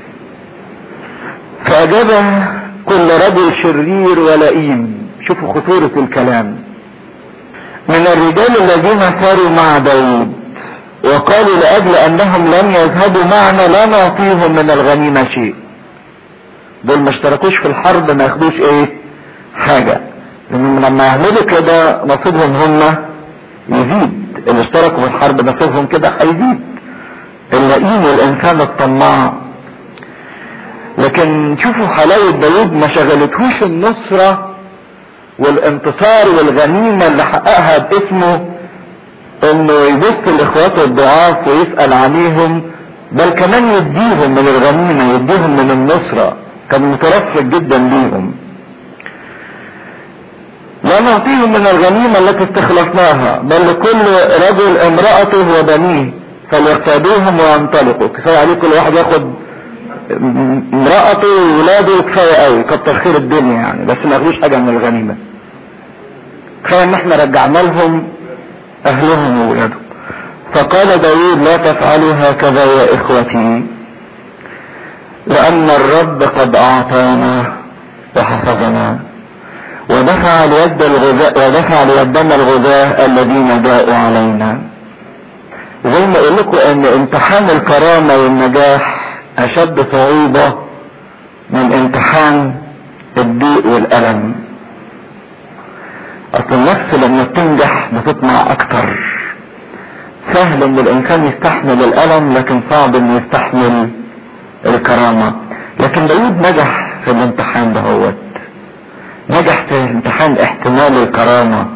فاجاب كل رجل شرير ولئيم شوفوا خطوره الكلام من الرجال الذين ساروا مع داود وقالوا لأجل أنهم لم يذهبوا معنا لا نعطيهم من الغنيمة شيء دول ما اشتركوش في الحرب ما ياخدوش ايه حاجة لأنهم لما يعملوا كده نصيبهم هم يزيد اللي اشتركوا في الحرب نصيبهم كده هيزيد اللئيم والإنسان الطماع لكن شوفوا حلاوة داود ما شغلتهوش النصرة والانتصار والغنيمة اللي حققها باسمه انه يبص لاخواته الضعاف ويسأل عليهم بل كمان يديهم من الغنيمة يديهم من النصرة كان مترفق جدا بيهم لا نعطيهم من الغنيمة التي استخلصناها بل لكل رجل امرأته وبنيه فليقتادوهم وينطلقوا كفاية عليه كل واحد ياخد امرأته وولاده كفاية قوي كتر خير الدنيا يعني بس ما ياخدوش حاجة من الغنيمة كفاية ان احنا رجعنا لهم اهلهم وولادهم فقال داود لا تفعلوا هكذا يا اخوتي لان الرب قد اعطانا وحفظنا ودفع اليد الغذاء ودفع ليدنا الغذاء الذين جاءوا علينا زي ما اقول لكم ان امتحان الكرامة والنجاح اشد صعوبة من امتحان الضيق والالم اصل النفس لما بتنجح بتطمع اكتر سهل ان الانسان يستحمل الالم لكن صعب انه يستحمل الكرامة لكن داود نجح في الامتحان دهوت نجح في امتحان احتمال الكرامة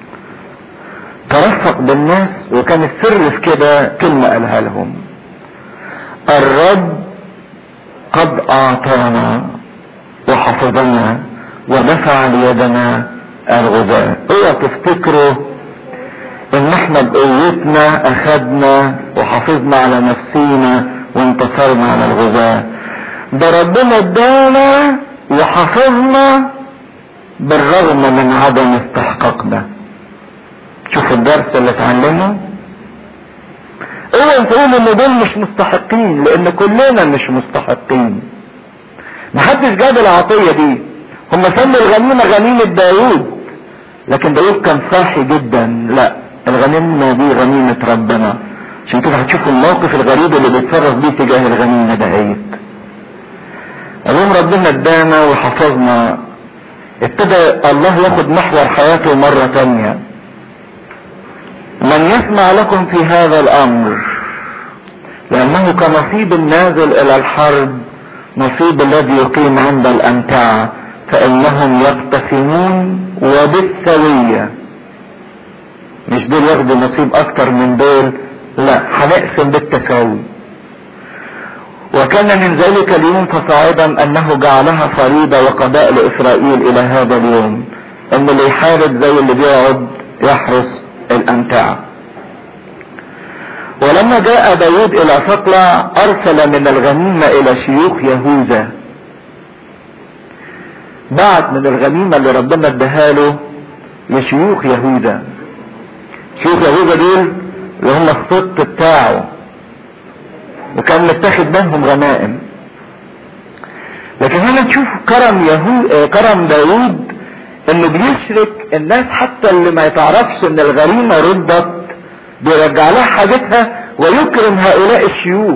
ترفق بالناس وكان السر في كده كلمة قالها لهم الرب قد اعطانا وحفظنا ودفع ليدنا الغذاء اوعى تفتكروا ان احنا بقوتنا اخدنا وحافظنا على نفسينا وانتصرنا على الغذاء ده ربنا ادانا وحفظنا بالرغم من عدم استحقاقنا شوف الدرس اللي اتعلمه اوعى تقول ان دول مش مستحقين لان كلنا مش مستحقين محدش جاب العطية دي هم سموا الغنيمة غنيمة داوود لكن داوود كان صاحي جدا لا الغنيمة دي غنيمة ربنا عشان كده هتشوفوا الموقف الغريب اللي بيتصرف بيه تجاه الغنيمة دهيت اليوم ربنا ادانا وحفظنا ابتدى الله ياخد محور حياته مرة تانية من يسمع لكم في هذا الامر لانه كنصيب النازل الى الحرب نصيب الذي يقيم عند الامتعة فانهم يقتسمون وبالسوية مش دول ياخدوا نصيب اكتر من دول لا هنقسم بالتساوي وكان من ذلك اليوم فصاعدا انه جعلها فريضة وقضاء لاسرائيل الى هذا اليوم ان اللي يحارب زي اللي بيقعد يحرس الامتعة ولما جاء داود الى صقلع ارسل من الغنيمة الى شيوخ يهوذا بعت من الغنيمة اللي ربنا اداها له لشيوخ يهوذا شيوخ يهوذا دول اللي هم السبط بتاعه وكان متاخد منهم غنائم لكن هنا نشوف كرم يهو كرم داوود انه بيشرك الناس حتى اللي ما يتعرفش ان الغريمه ردت بيرجع لها حاجتها ويكرم هؤلاء الشيوخ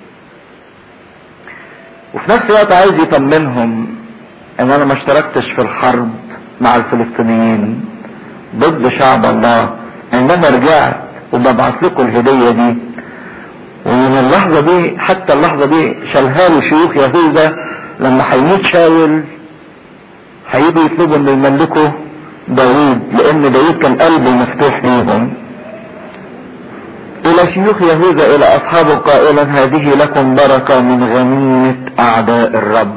وفي نفس الوقت عايز يطمنهم ان انا ما اشتركتش في الحرب مع الفلسطينيين ضد شعب الله انما رجعت وببعت لكم الهديه دي ومن اللحظة دي حتى اللحظة دي شالها له شيوخ يهوذا لما هيموت شاول هيجوا يطلبوا انه يملكوا داوود لان داوود كان قلبه مفتوح ليهم الى شيوخ يهوذا الى اصحابه قائلا هذه لكم بركة من غنيمة اعداء الرب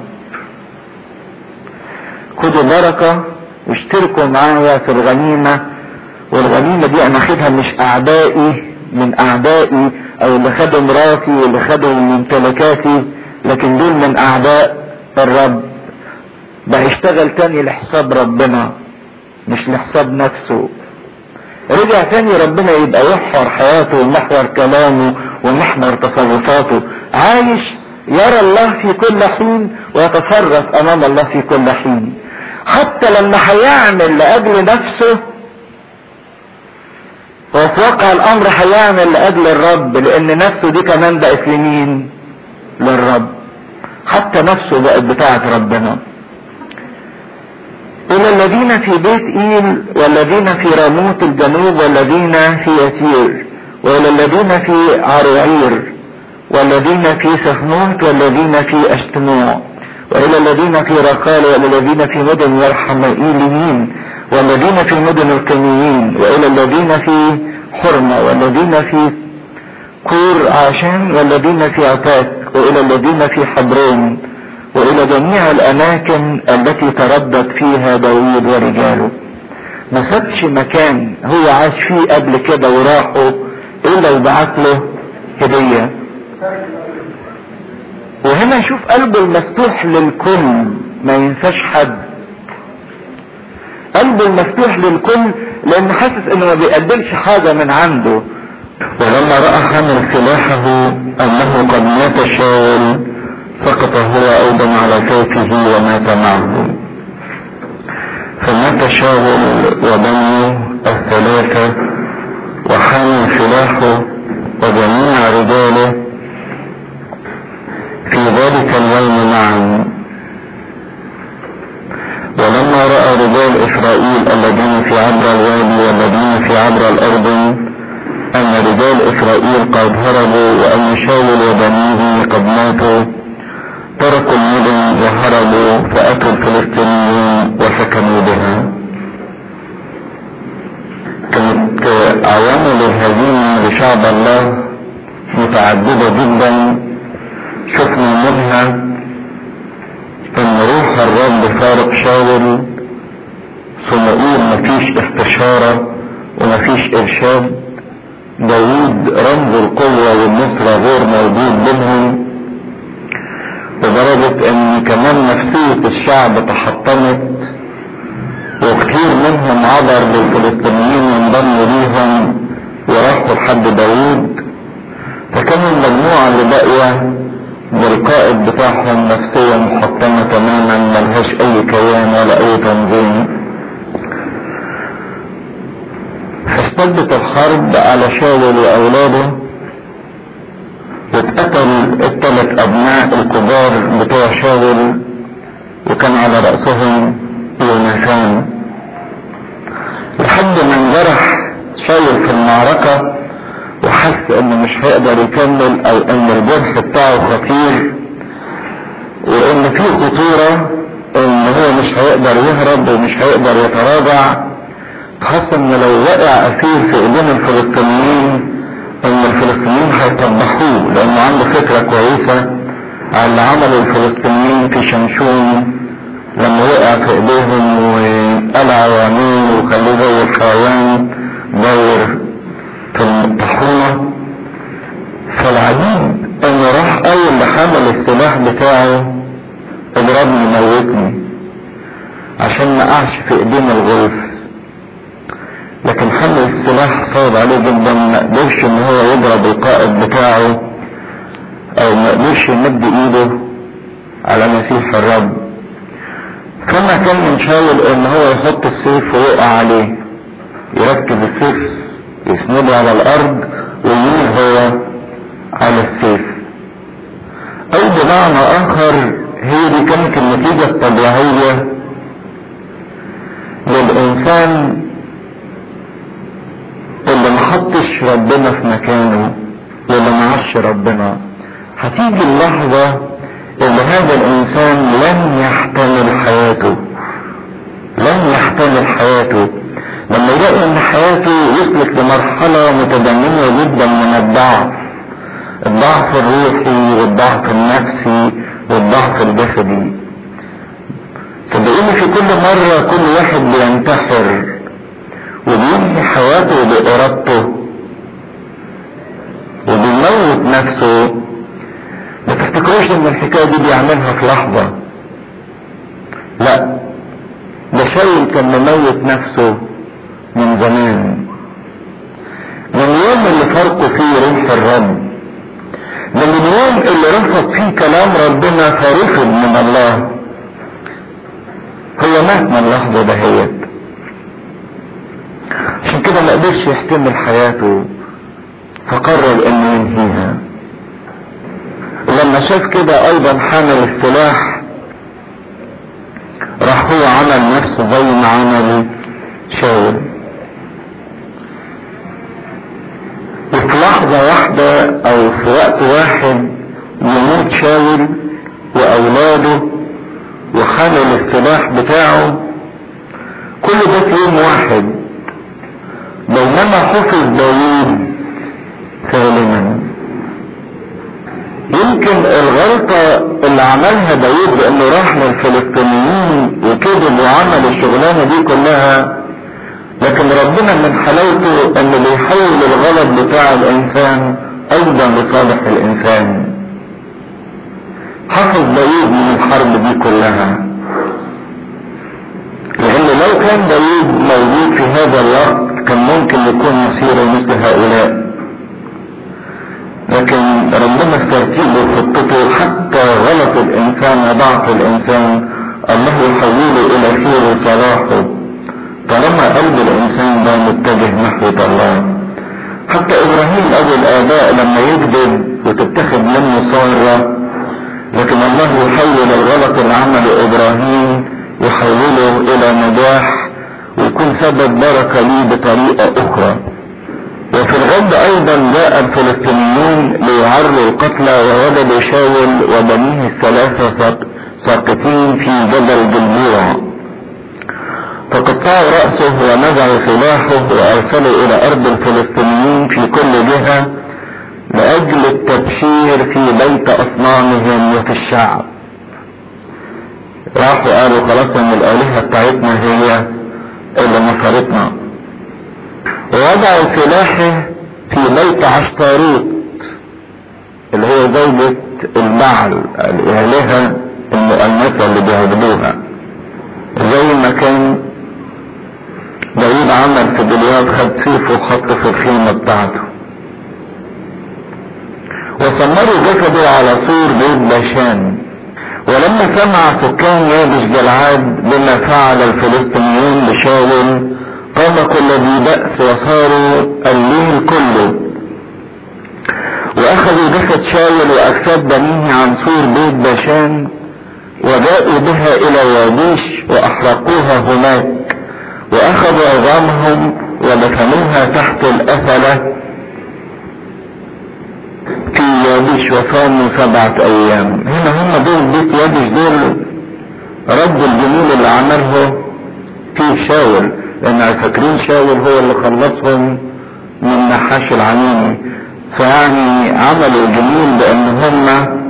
خدوا بركة واشتركوا معايا في الغنيمة والغنيمة دي انا اخدها مش اعدائي من اعدائي او اللي خدوا مراتي واللي خدوا ممتلكاتي لكن دول من اعداء الرب ده هيشتغل تاني لحساب ربنا مش لحساب نفسه رجع تاني ربنا يبقى محور حياته ومحور كلامه ومحور تصرفاته عايش يرى الله في كل حين ويتصرف امام الله في كل حين حتى لما هيعمل لاجل نفسه وفي واقع الامر هيعمل لاجل الرب لان نفسه دي كمان بقت لمين للرب حتى نفسه بقت بتاعت ربنا الى الذين في بيت ايل والذين في راموت الجنوب والذين في يتير والى الذين في عروعير والذين في سفنوت والذين في اشتموع والى الذين في رقال والذين في مدن يرحمائيليين والذين في مدن القنيين والى الذين في حرمة والذين في كور عاشان والذين في عتاك والى الذين في حبرون والى جميع الاماكن التي تردد فيها داوود ورجاله ما سابش مكان هو عاش فيه قبل كده وراحوا الا وبعت له هدية وهنا شوف قلبه المفتوح للكل ما ينساش حد قلبه المفتوح للكل لان حاسس انه ما بيقدمش حاجة من عنده ولما رأى حامل سلاحه انه قد مات شاول سقط هو ايضا على سيفه ومات معه فمات شاول وبنيه الثلاثة وحامل سلاحه وجميع رجاله في ذلك اليوم معا ولما رأى رجال إسرائيل الذين في عبر الوادي والذين في عبر الأرض أن رجال إسرائيل قد هربوا وأن شاول وبنيه قد ماتوا تركوا المدن وهربوا فأتوا الفلسطينيين وسكنوا بها كانت عوامل الهزيمة لشعب الله متعددة جدا شفنا منها ان روح الرب فارق شاول صمئيل مفيش استشارة ومفيش ارشاد داوود رمز القوة والنصرة غير موجود بينهم لدرجة ان كمان نفسية الشعب تحطمت وكثير منهم عبر للفلسطينيين وانضموا ليهم وراحوا لحد داوود فكان المجموعة اللي باقية بالقائد بتاعهم نفسيا محطمة تماما ملهاش اي كيان ولا اي تنظيم فاشتدت الحرب على شاول واولاده واتقتل الثلاث ابناء الكبار بتوع شاول وكان على رأسهم يوناثان لحد ما انجرح شاول في المعركة وحس انه مش هيقدر يكمل او ان الجرح بتاعه خطير وان في خطورة ان هو مش هيقدر يهرب ومش هيقدر يتراجع خاصة ان لو وقع اسير في ايدين الفلسطينيين ان الفلسطينيين هيطبحوه لانه عنده فكرة كويسة على اللي عمله الفلسطينيين في شمشون لما وقع في ايديهم وقلعوا عينيه وخلوه زي الحيوان دور في الطحونة فالعجيب انه راح اول لحمل السلاح بتاعه اضربني موتني عشان ما قعش في ايدينا الغلف لكن حمل السلاح صعب عليه جدا ما قدرش ان هو يضرب القائد بتاعه او ما قدرش يمد ايده على مسيح الرب كما كان من شاول ان هو يحط السيف ويقع عليه يركز السيف يسنده على الارض ويميل هو على السيف او بمعنى اخر هي دي كانت النتيجة الطبيعية للانسان اللي ما حطش ربنا في مكانه واللي ما عش ربنا هتيجي اللحظة اللي هذا الانسان لن يحتمل حياته لن يحتمل حياته لما يلاقي ان حياته وصلت لمرحلة متدنية جدا من الضعف الضعف الروحي والضعف النفسي والضعف الجسدي صدقوني في كل مرة كل واحد بينتحر وبينهي حياته بإرادته وبيموت نفسه ما تفتكروش ان الحكاية دي بيعملها في لحظة لا ده شاول كان مموت نفسه من زمان من اليوم اللي فرقوا فيه روح الرب من اليوم اللي رفض فيه كلام ربنا فرفض من الله هو مات من اللحظة دهيت عشان كده ما قدرش يحتمل حياته فقرر انه ينهيها لما شاف كده ايضا حامل السلاح راح هو عمل نفسه زي ما عمل شاول وفي لحظة واحدة او في وقت واحد يموت شاول واولاده وحامل السلاح بتاعه كل ده في يوم واحد بينما حفظ داوود سالما يمكن الغلطة اللي عملها داوود بانه راح للفلسطينيين وكذب وعمل الشغلانة دي كلها لكن ربنا من حلاوته انه بيحول الغلط بتاع الانسان ايضا لصالح الانسان حفظ داوود من الحرب دي كلها لان لو كان داوود موجود في هذا الوقت كان ممكن يكون مصيره مثل هؤلاء لكن ربنا في ترتيبه وخطته حتى غلط الانسان وضعف الانسان الله يحوله الى خير وصلاحه طالما قلب الانسان ده متجه ناحية الله حتى ابراهيم ابو الاباء لما يكذب وتتخذ منه صارة لكن الله يحول الغلط اللي عمله ابراهيم يحوله الى نجاح ويكون سبب بركة ليه بطريقة اخرى وفي الغد ايضا جاء الفلسطينيون ليعروا القتلى وولدوا شاول وبنيه الثلاثة ساقطين في جبل جلبوع فقطعوا رأسه ونزعوا سلاحه وارسلوا الى ارض الفلسطينيين في كل جهة لاجل التبشير في بيت اصنامهم وفي الشعب راحوا قالوا خلاص ان الالهة بتاعتنا هي اللي نصرتنا ووضعوا سلاحه في بيت عشتاروت اللي هي زوجة البعل الالهة المؤنثة اللي بيعبدوها زي ما كان داود عمل في جلياد خد سيفه وحطه في الخيمة بتاعته وسمروا جسده على سور بيت باشان ولما سمع سكان يابس جلعاد بما فعل الفلسطينيون بشاول قام كل ذي بأس وصاروا الليل كله واخذوا جسد شاول واجساد بنيه عن سور بيت باشان وجاءوا بها الى يابيش واحرقوها هناك واخذوا عظامهم ودفنوها تحت الاثلة في يابيش وصاموا سبعة ايام هنا هم دول بيت يابيش دول رد الجميل اللي عمله فيه شاول لان فاكرين شاول هو اللي خلصهم من نحاش العميمي فيعني عملوا جميل بان هم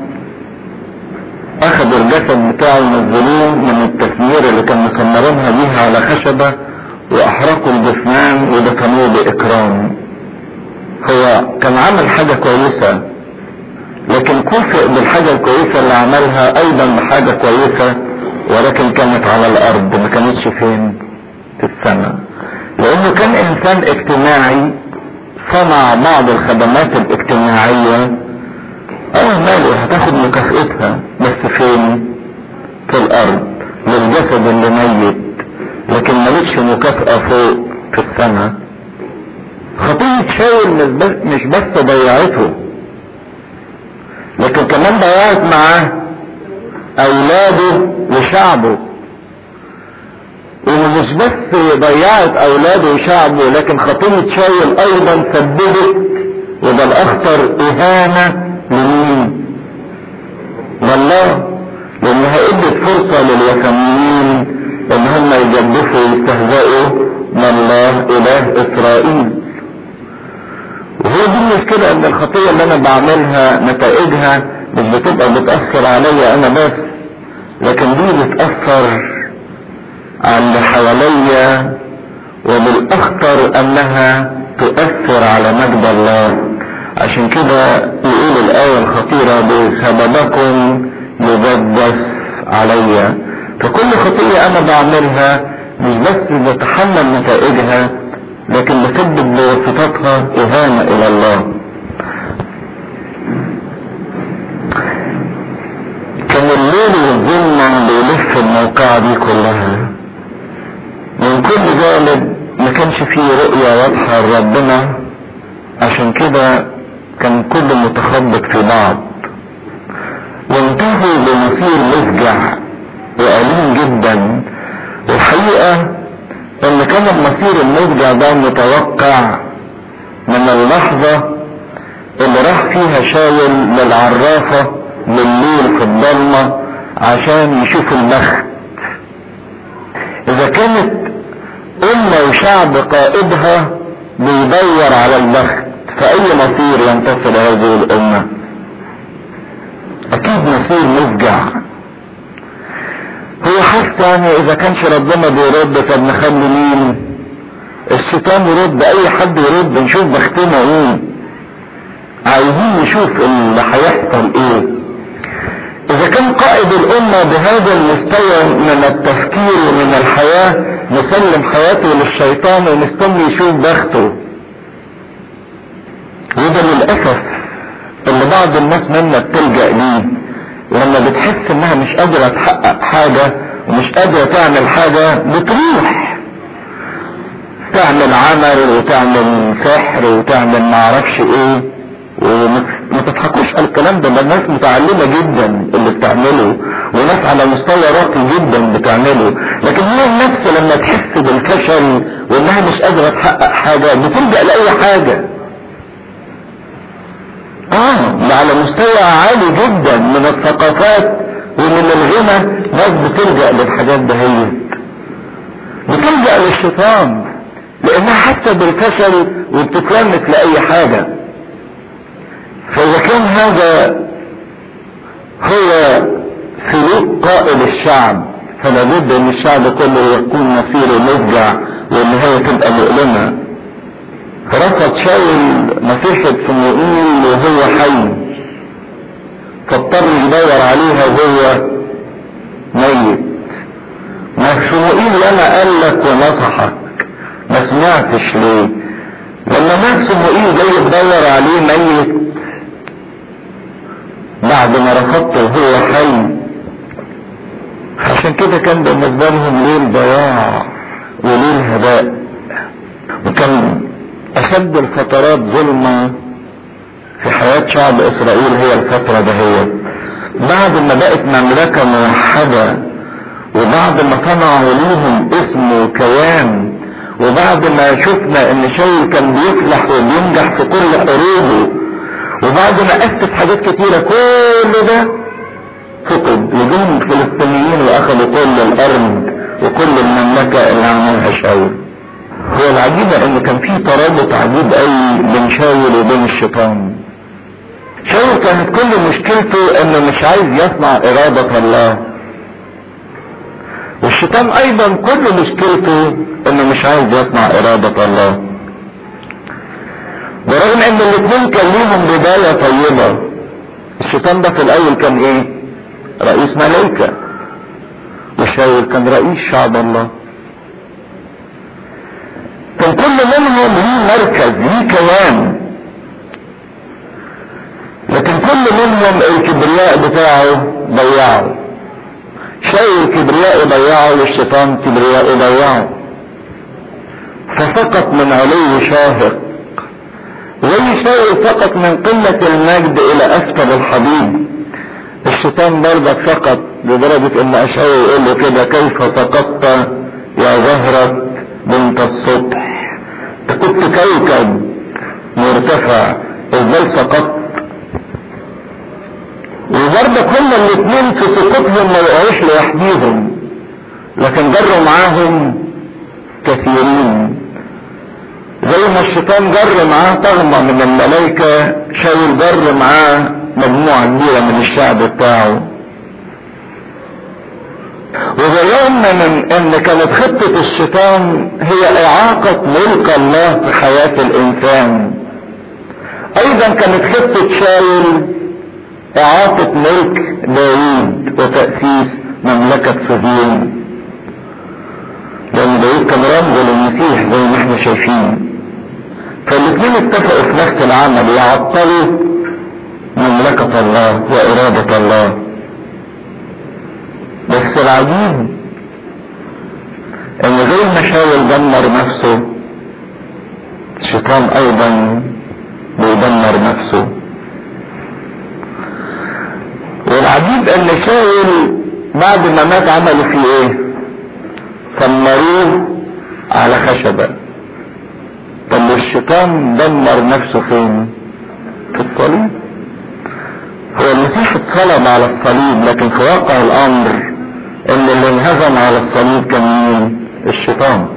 اخذوا الجسد بتاعه ونزلوه من التسمير اللي كانوا مسمرينها بيها على خشبة واحرقوا الجثمان ودفنوه باكرام هو كان عمل حاجة كويسة لكن كافئ بالحاجة الكويسة اللي عملها ايضا بحاجة كويسة ولكن كانت على الارض ما كانتش فين في السماء لانه كان انسان اجتماعي صنع بعض الخدمات الاجتماعية اه ماله هتاخد مكافئتها بس فين في الارض للجسد اللي ميت لكن مالكش مكافأة فوق في السماء خطية شاول مش بس ضيعته لكن كمان ضيعت معاه اولاده وشعبه ومش بس ضيعت اولاده وشعبه لكن خطية شاول ايضا سببت وده الاخطر اهانة لمين لله لانها ادت فرصة للوثنيين ان هم يجدفوا ويستهزئوا من الله اله اسرائيل وهو دي المشكلة ان الخطية اللي انا بعملها نتائجها مش بتبقى بتأثر عليا انا بس لكن دي بتأثر على اللي حواليا وبالاخطر انها تؤثر على مجد الله عشان كده يقول الايه الخطيره بسببكم يجدف عليا فكل خطيه انا بعملها مش بس بتحمل نتائجها لكن بسبب بواسطتها اهانه الى الله كان الليل والظلمة بيلف الموقعة دي كلها من كل جانب ما كانش فيه رؤية واضحة لربنا عشان كده كان كله متخبط في بعض وانتهوا بمصير مفجع وأليم جدا والحقيقة ان كان المصير المفجع ده متوقع من اللحظة اللي راح فيها شاول للعرافة بالليل في الضلمة عشان يشوف البخت اذا كانت امة وشعب قائدها بيدور على البخت فاي مصير ينتصر هذه الامة اكيد مصير مفجع هو حس يعني اذا كانش ربنا بيرد طب نخلي مين الشيطان يرد اي حد يرد نشوف بختنا ايه عايزين نشوف اللي هيحصل ايه اذا كان قائد الامة بهذا المستوى من التفكير ومن الحياة مسلم حياته للشيطان ومستني يشوف بخته وده للأسف اللي بعض الناس منا بتلجأ ليه لما بتحس انها مش قادرة تحقق حاجة ومش قادرة تعمل حاجة بتروح تعمل عمل وتعمل سحر وتعمل معرفش ايه وما تضحكوش على الكلام ده ده ناس متعلمة جدا اللي بتعمله وناس على مستوى راقي جدا بتعمله لكن هي النفس لما تحس بالفشل وانها مش قادرة تحقق حاجة بتلجأ لأي حاجة اه ده على مستوى عالي جدا من الثقافات ومن الغنى ناس بتلجأ للحاجات دهيت بتلجأ للشيطان لانها حاسة بالفشل وبتتلمس لأي حاجة فإذا كان هذا هو سلوك قائد الشعب فلا بد ان الشعب كله يكون مصيره مفجع والنهاية تبقى مؤلمة رفض شاول مسيحة صموئيل وهو حي فاضطر يدور عليها وهو ميت ما صموئيل لما قال لك ونصحك ما سمعتش ليه لما مات صموئيل جاي تدور عليه ميت بعد ما رفضته وهو حي عشان كده كان بالنسبة لهم ليل ضياع وليل هباء وكان أشد الفترات ظلمة في حياة شعب إسرائيل هي الفترة دهيت بعد ما بقت مملكة موحدة وبعد ما صنعوا ليهم اسم وكيان وبعد ما شفنا ان شاول كان بيفلح وبينجح في كل حروبه وبعد ما اسس حاجات كتيرة كل ده فقد لجوم الفلسطينيين واخذوا كل الارض وكل المملكة اللي عملها شاول هو العجيبة ان كان في ترابط عجيب قوي بين شاول وبين الشيطان شاول كانت كل مشكلته انه مش عايز يصنع ارادة الله والشيطان ايضا كل مشكلته انه مش عايز يصنع ارادة الله برغم ان الاثنين كان ليهم بداية طيبة الشيطان ده في الاول كان ايه رئيس ملائكة وشاول كان رئيس شعب الله كان كل منهم ليه مركز ليه كيان لكن كل منهم الكبرياء بتاعه ضيعه شاول الكبرياء ضيعه والشيطان كبرياء ضيعه فسقط من علو شاهق زي شاول سقط من قمة المجد الى اسفل الحضيض الشيطان برضك سقط لدرجة ان اشعياء يقول له كده كيف سقطت يا زهرة بنت السطح انت كنت كوكب مرتفع ازاي سقطت وبرضك هما الاثنين في سقوطهم ما يقعوش لوحديهم لكن جروا معاهم كثيرين زي ما الشيطان جر معاه طغمة من الملائكة شاول جر معاه مجموعة كبيرة من الشعب بتاعه وبالرغم من ان كانت خطة الشيطان هي اعاقة ملك الله في حياة الانسان ايضا كانت خطة شاول اعاقة ملك داوود وتأسيس مملكة صهيون لان داوود كان رمز للمسيح زي ما احنا شايفين فالاثنين اتفقوا في نفس العمل يعطلوا مملكة الله وإرادة الله بس العجيب ان زي ما شاول دمر نفسه الشيطان ايضا بيدمر نفسه والعجيب ان شاول بعد ما مات عملوا فيه ايه سمروه على خشبة طب الشيطان دمر نفسه فين في الصليب هو المسيح اتصلب على الصليب لكن في واقع الامر ان اللي انهزم على الصليب كان مين الشيطان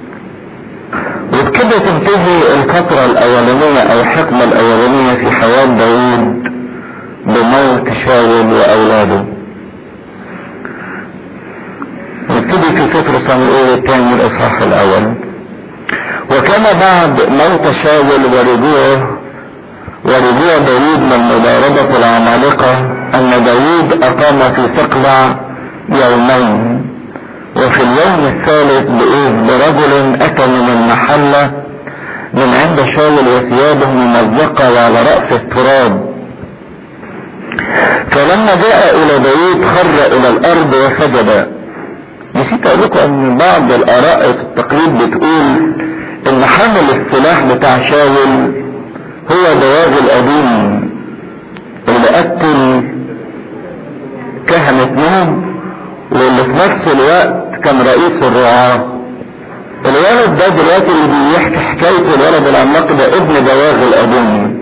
وبكده تنتهي الفترة الاولانية او الحكمة الاولانية في حياة داوود بموت شاول واولاده نبتدي في سفر صموئيل الثاني الاصحاح الاول وكان بعد موت شاول ورجوعه ورجوع داوود من مضاربة العمالقة ان داوود اقام في سقلع يومين وفي اليوم الثالث بإذ برجل اتى من المحلة من عند شاول وثيابه ممزقة وعلى رأس التراب فلما جاء الى داوود خر الى الارض وسجد نسيت اقول لكم ان بعض الاراء في التقريب بتقول ان حامل السلاح بتاع شاول هو دواغ القديم اللي قتل كهنة نوم واللي في نفس الوقت كان رئيس الرعاة الولد ده دلوقتي اللي بيحكي حكاية الولد العملاق ده ابن دواغ القديم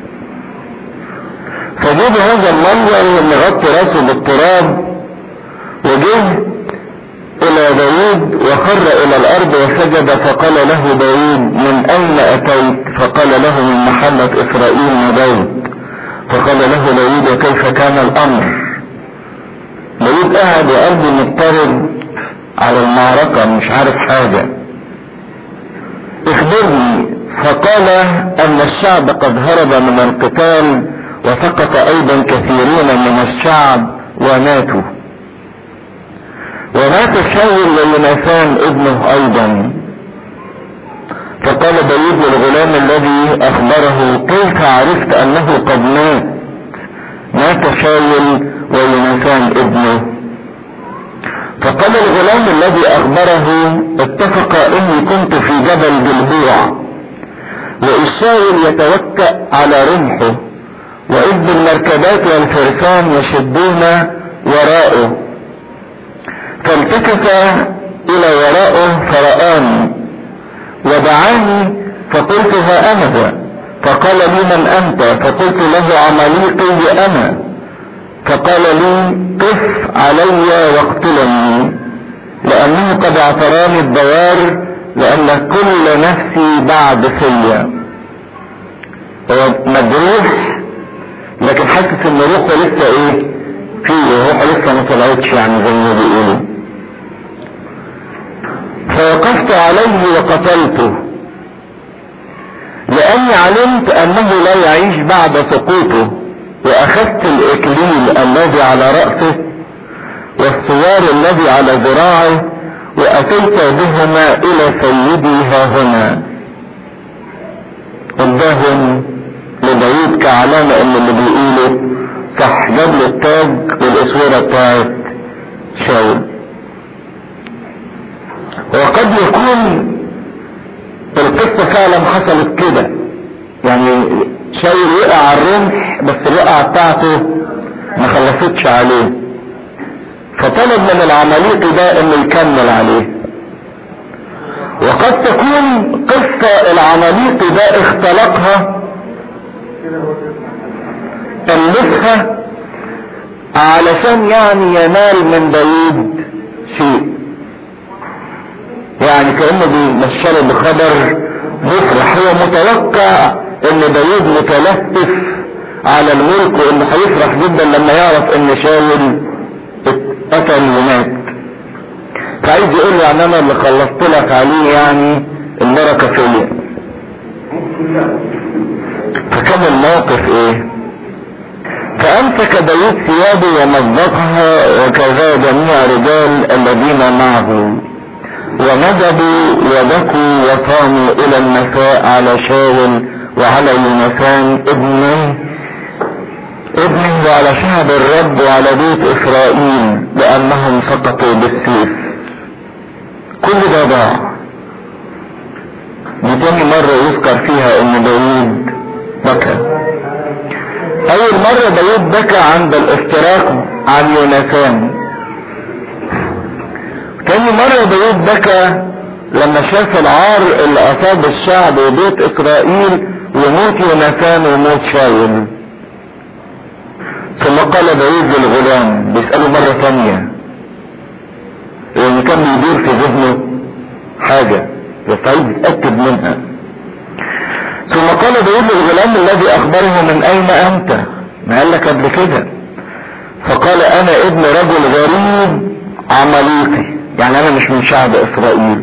فجه بهذا المنظر مغطي راسه بالتراب وجه الى داود وخر الى الارض وسجد فقال له داود من اين اتيت فقال له من محلة اسرائيل نبوت فقال له داود وكيف كان الامر داود قاعد وقلبه مضطرب على المعركة مش عارف حاجة اخبرني فقال ان الشعب قد هرب من القتال وسقط ايضا كثيرون من الشعب وماتوا ومات شاول ويوناثان ابنه ايضا فقال داود للغلام الذي اخبره كيف عرفت انه قد مات مات شاول ويوناثان ابنه فقال الغلام الذي اخبره اتفق اني كنت في جبل جلبوع وإسرائيل يتوكأ على رمحه وإذ بالمركبات والفرسان يشدون وراءه فالتفت إلى وراءه فرآني ودعاني فقلت ها أنا ذا فقال لي من أنت فقلت له عمليقي أنا فقال لي قف علي واقتلني لأنه قد اعتراني الدوار لأن كل نفسي بعد فيا هو مجروح لكن حاسس ان روحه لسه ايه فيه روحه لسه ما طلعتش يعني زي ما بيقولوا فوقفت عليه وقتلته لاني علمت انه لا يعيش بعد سقوطه واخذت الاكليل الذي على رأسه والسوار الذي على ذراعه واتيت بهما الى سيدي ها هنا اداهم لداود كعلامة ان اللي بيقوله صح جاب له التاج والاسورة بتاعت شاول وقد يكون القصة فعلا حصلت كده يعني شاول وقع على الرمح بس الوقعة بتاعته ما خلصتش عليه فطلب من العماليق ده انه يكمل عليه وقد تكون قصة العماليق ده اختلقها ألفها علشان يعني ينال من داود شيء يعني كأنه بيبشره بخبر مفرح هو متوقع ان داود متلهف على الملك وانه هيفرح جدا لما يعرف ان شاول اتقتل ومات فعايز يقول له يعني انا اللي خلصت لك عليه يعني البركه فيا فكان الموقف ايه فامسك داود ثيابه ومزقها وكذا جميع رجال الذين معه وندبوا وبكوا وصاموا الى المساء على شاول وعلى يونسان ابنه ابنه وعلى شعب الرب وعلى بيت اسرائيل لانهم سقطوا بالسيف كل ده ضاع دي تاني مرة يذكر فيها ان داود بكى اول مرة داود بكى عند الافتراق عن يونسان تاني مرة داود بكى لما شاف العار اللي اصاب الشعب وبيت اسرائيل وموت يونسان وموت شاول ثم قال داود للغلام بيسأله مرة ثانية لان كان بيدور في ذهنه حاجة بس عايز يتأكد منها ثم قال داود للغلام الذي اخبره من اين انت ما قال لك قبل كده فقال انا ابن رجل غريب عمليقي يعني انا مش من شعب اسرائيل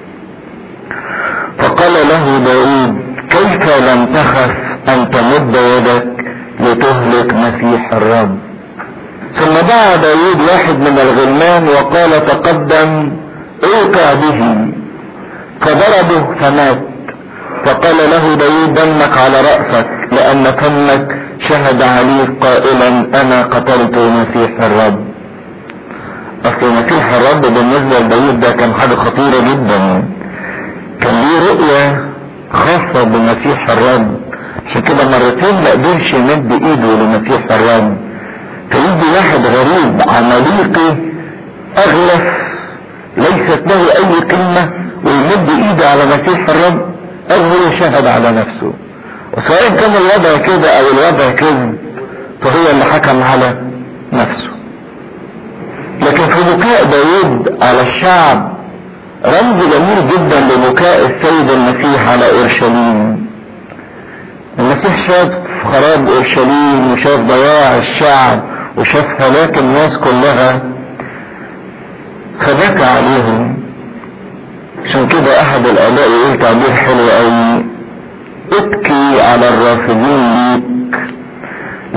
فقال له داود كيف لم تخف ان تمد يدك لتهلك مسيح الرب ثم دعا داود واحد من الغلمان وقال تقدم اوقع به فضربه فمات فقال له داود دمك على رأسك لأن فمك شهد عليك قائلا أنا قتلت مسيح الرب أصل مسيح الرب بالنسبة لداود ده كان حاجة خطيرة جدا كان ليه رؤية خاصة بمسيح الرب عشان كده مرتين ما قدرش يمد ايده لمسيح الرب فيجي واحد غريب عماليقي اغلف ليست له اي كلمة ويمد ايده على مسيح الرب اول شهد على نفسه وسواء كان الوضع كده او الوضع كذب فهو اللي حكم على نفسه لكن في بكاء داود على الشعب رمز جميل جدا لبكاء السيد المسيح على اورشليم المسيح شاف خراب اورشليم وشاف ضياع الشعب وشاف هلاك الناس كلها فبكى عليهم عشان كده احد الاباء يقول تعبير حلو قوي ابكي على الرافضين ليك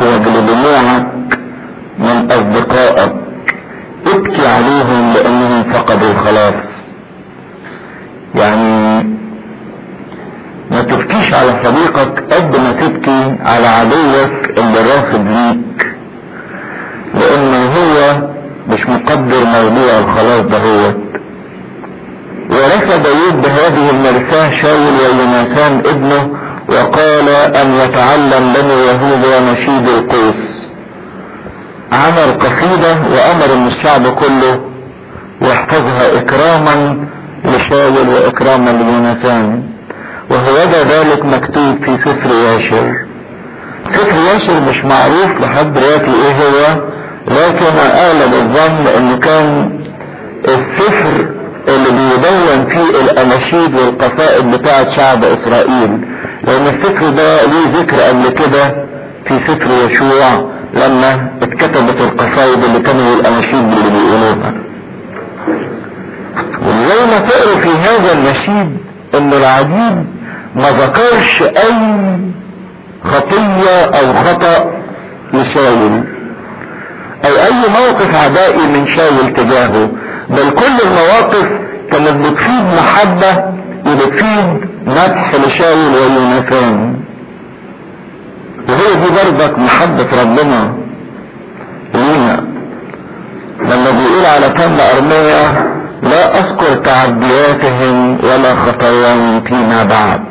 احوج لدموعك من اصدقائك ابكي عليهم لانهم فقدوا الخلاص يعني ما تبكيش على صديقك قد ما تبكي على عدوك اللي رافض ليك لانه هو مش مقدر موضوع الخلاص ده هو ورث داود بهذه المرساة شاول ويوناثان ابنه وقال ان يتعلم بني يهوذا نشيد القوس عمل قصيدة وامر ان الشعب كله يحفظها اكراما لشاول واكراما ليوناثان وهو ذلك مكتوب في سفر ياشر سفر ياشر مش معروف لحد دلوقتي ايه هو لكن اغلب الظن انه كان السفر اللي بيدون فيه الاناشيد والقصائد بتاعه شعب اسرائيل لان السفر ده ليه ذكر قبل كده في سفر يشوع لما اتكتبت القصائد اللي كانوا الاناشيد اللي بيقولوها وزي ما تقروا في هذا النشيد ان العجيب ما ذكرش اي خطية او خطأ لشاول او اي موقف عدائي من شاول تجاهه بل كل المواقف كانت بتفيد محبة وبتفيد مدح لشاول ويوناثان وهي دي برضك محبة ربنا لينا لما بيقول على فم ارمية لا اذكر تعدياتهم ولا خطاياهم فيما بعد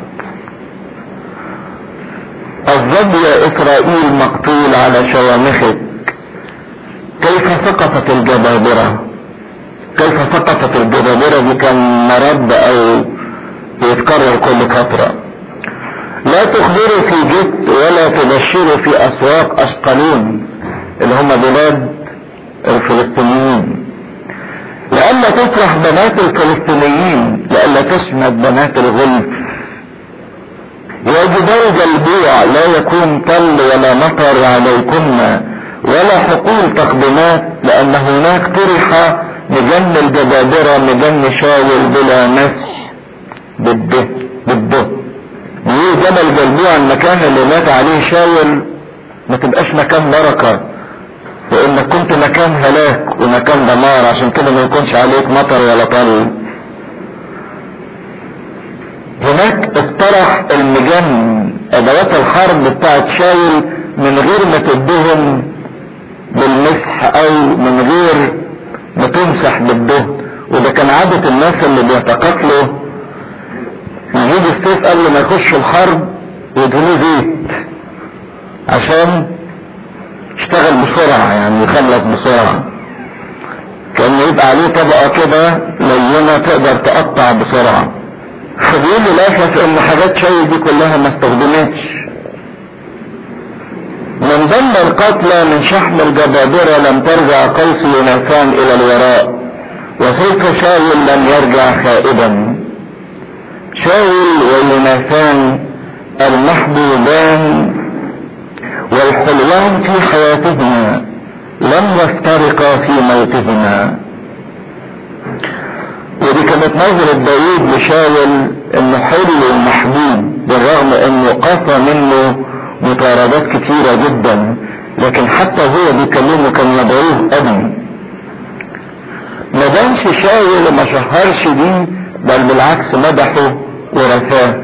الظب يا اسرائيل مقتول على شوامخك كيف سقطت الجبابرة كيف سقطت الجبابرة دي كان مرد او يتكرر كل فترة لا تخبروا في جد ولا تبشروا في اسواق اشقلون اللي هم بلاد الفلسطينيين لئلا تفرح بنات الفلسطينيين لئلا تشمت بنات الغلف يا جبال جلبوع لا يكون طل ولا مطر عليكن ولا حقول تقدمات لان هناك طرح مجن الجبابرة مجن شاول بلا مسح بالده بالده يقول جبل جلبوع المكان اللي مات عليه شاول ما تبقاش مكان بركة وانك كنت مكان هلاك ومكان دمار عشان كده ما يكونش عليك مطر ولا طل هناك اقترح المجن ادوات الحرب بتاعت شاول من غير ما تدهم بالمسح او من غير ما تمسح بالدهن وده كان عادة الناس اللي بيتقاتلوا يجيب السيف قبل ما يخشوا الحرب ويدهنوه زيت عشان يشتغل بسرعة يعني يخلص بسرعة كان يبقى عليه طبقة كده لينة تقدر تقطع بسرعة فبيقول للأسف إن حاجات شاي دي كلها ما استخدمتش من ضمن القتلى من شحم الجبابرة لم ترجع قيس يوناثان إلى الوراء وسيف شاول لم يرجع خائبا شاول ويوناثان المحبوبان والحلوان في حياتهما لم يفترقا في موتهما ودي كانت نظرة داوود لشاول انه حلو ومحبوب بالرغم انه قصى منه مطاردات كتيرة جدا لكن حتى هو بيكلمه كان يدعوه ابي ما بانش شاول وما شهرش دي بل بالعكس مدحه ورثاه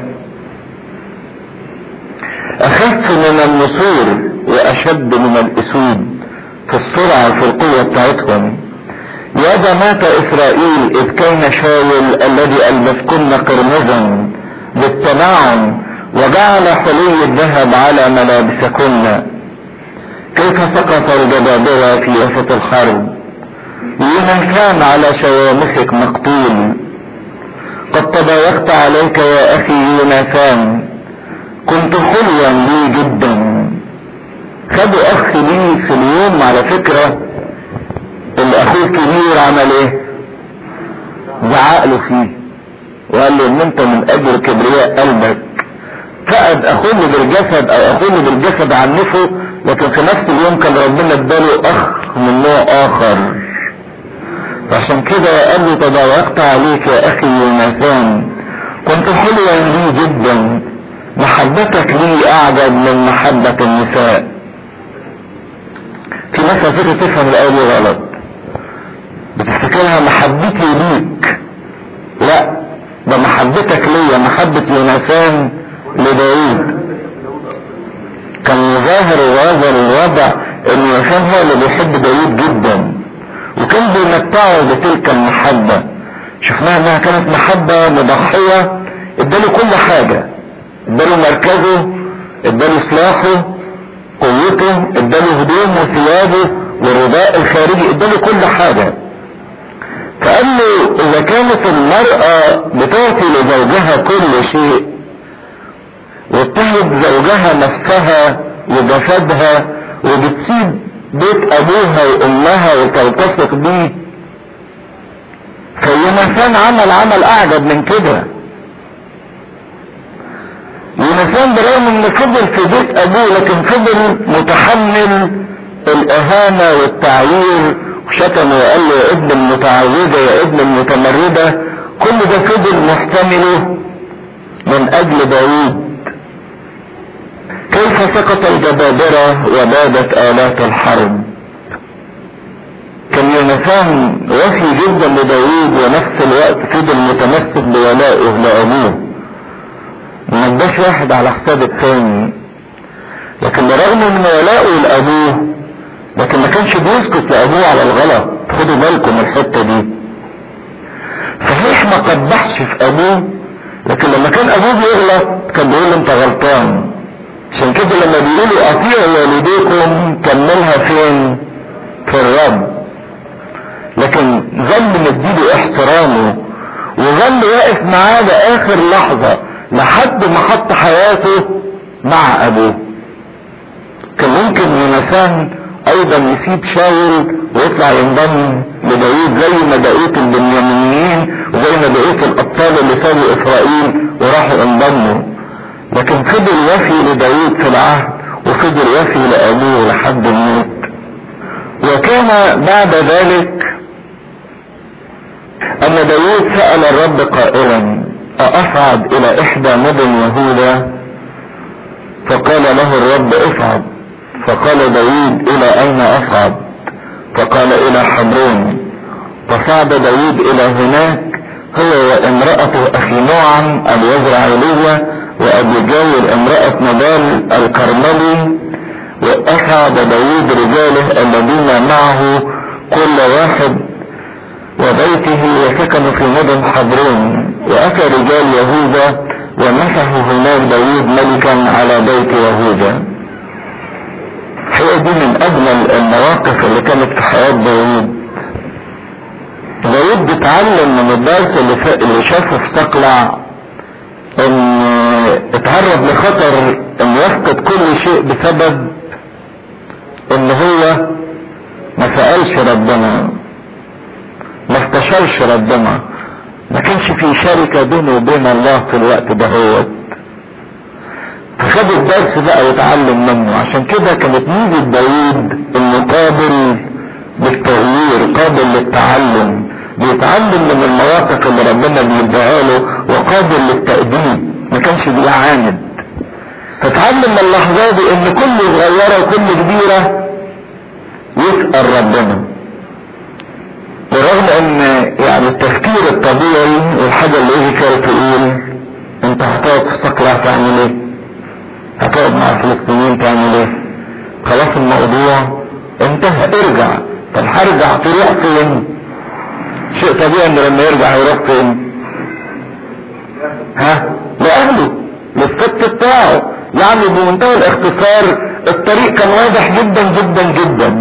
اخف من النسور واشد من الاسود في السرعة وفي القوة بتاعتهم يا مات اسرائيل اذ كان شاول الذي البسكن قرمزا بالتناعم وجعل حلي الذهب على ملابسكن كيف سقط الجبابرة في وسط الحرب لمن كان على شوامخك مقتول قد تضايقت عليك يا اخي يوناثان كنت حلوا لي جدا خدوا اخ لي في اليوم على فكرة اللي اخوه الكبير عمل ايه زعق له فيه وقال له ان انت من اجل كبرياء قلبك فقد اخوه بالجسد او اخوه بالجسد عنفه لكن في نفس اليوم كان ربنا اداله اخ من نوع اخر فعشان كده قال له تضايقت عليك يا اخي يوناثان كنت حلوا لي جدا محبتك لي اعجب من محبة النساء في ناس على فكره تفهم الايه دي غلط بتفتكرها محبتي ليك لا ده محبتك ليا محبة يونسان لداود كان ظاهر وظاهر الوضع ان يونسان هو اللي بيحب داود جدا وكان بيمتعه بتلك المحبة شفناها انها كانت محبة مضحية اداله كل حاجة اداله مركزه اداله سلاحه قوته اداله هدومه وثيابه والرداء الخارجي اداله كل حاجة فقال له اذا كانت المرأة بتعطي لزوجها كل شيء وتهب زوجها نفسها وجسدها وبتسيب بيت ابوها وامها وتلتصق بيه فيونسان عمل عمل اعجب من كده يونسان برغم ان فضل في بيت ابوه لكن فضل متحمل الاهانة والتعيير وشتم وقال له يا ابن المتعودة يا ابن المتمردة كل ده فضل محتمله من اجل داوود كيف سقط الجبابرة وبادت آلات الحرب كان يونسان وفي جدا لداوود ونفس الوقت فضل متمسك بولائه لأبوه ما اداش واحد على حساب الثاني لكن برغم من ولائه لأبوه لكن ما كانش بيسكت لأبوه على الغلط خدوا بالكم من الحتة دي صحيح ما قبحش في أبوه لكن لما كان أبوه بيغلط كان بيقول له أنت غلطان عشان كده لما بيقولوا اطيعوا والديكم كملها فين في الرب لكن ظل مديله احترامه وظل واقف معاه لاخر لحظة لحد ما حط حياته مع ابوه كان ممكن يونسان ايضا يسيب شاول ويطلع ينضم لداوود زي ما بقيت البنيامينيين وزي ما بقيت الابطال اللي سابوا اسرائيل وراحوا انضموا لكن فضل وفي لداود في العهد وفضل وفي لأبوه لحد الموت وكان بعد ذلك أن داود سأل الرب قائلا أصعد إلى إحدى مدن يهوذا فقال له الرب اصعد فقال داود إلى أين أصعد فقال إلى حبرون فصعد داود إلى هناك هو وامرأته أخي نوعا اليزرعيلية وأبيجايل امرأة نبال الكرملي وأسعد داود رجاله الذين معه كل واحد وبيته وسكنوا في مدن حبرون وأتى رجال يهوذا ومسحوا هناك داود ملكا على بيت يهوذا هي دي من أجمل المواقف اللي كانت في حياة داود داود بيتعلم من الدرس اللي شافه في صقلع ان اتعرض لخطر ان يفقد كل شيء بسبب ان هو ما سألش ربنا ما استشارش ربنا ما كانش في شركة بينه وبين الله في الوقت ده هو فخد الدرس بقى واتعلم منه عشان كده كانت ميزة داوود انه قابل بالتغيير قابل للتعلم بيتعلم من المواقف اللي ربنا بيديها له وقابل للتأديب ما كانش بيعاند فتعلم من اللحظة دي ان كل صغيرة وكل كبيرة يسأل ربنا بالرغم ان يعني التفكير الطبيعي والحاجة اللي يجي كده تقول انت هتقعد في صقلع تعمل ايه هتقعد مع الفلسطينيين تعمل ايه خلاص الموضوع انتهى ارجع طب هرجع تروح فين شيء طبيعي ان لما يرجع يروح فين ها لأهله للست بتاعه يعني بمنتهى الاختصار الطريق كان واضح جدا جدا جدا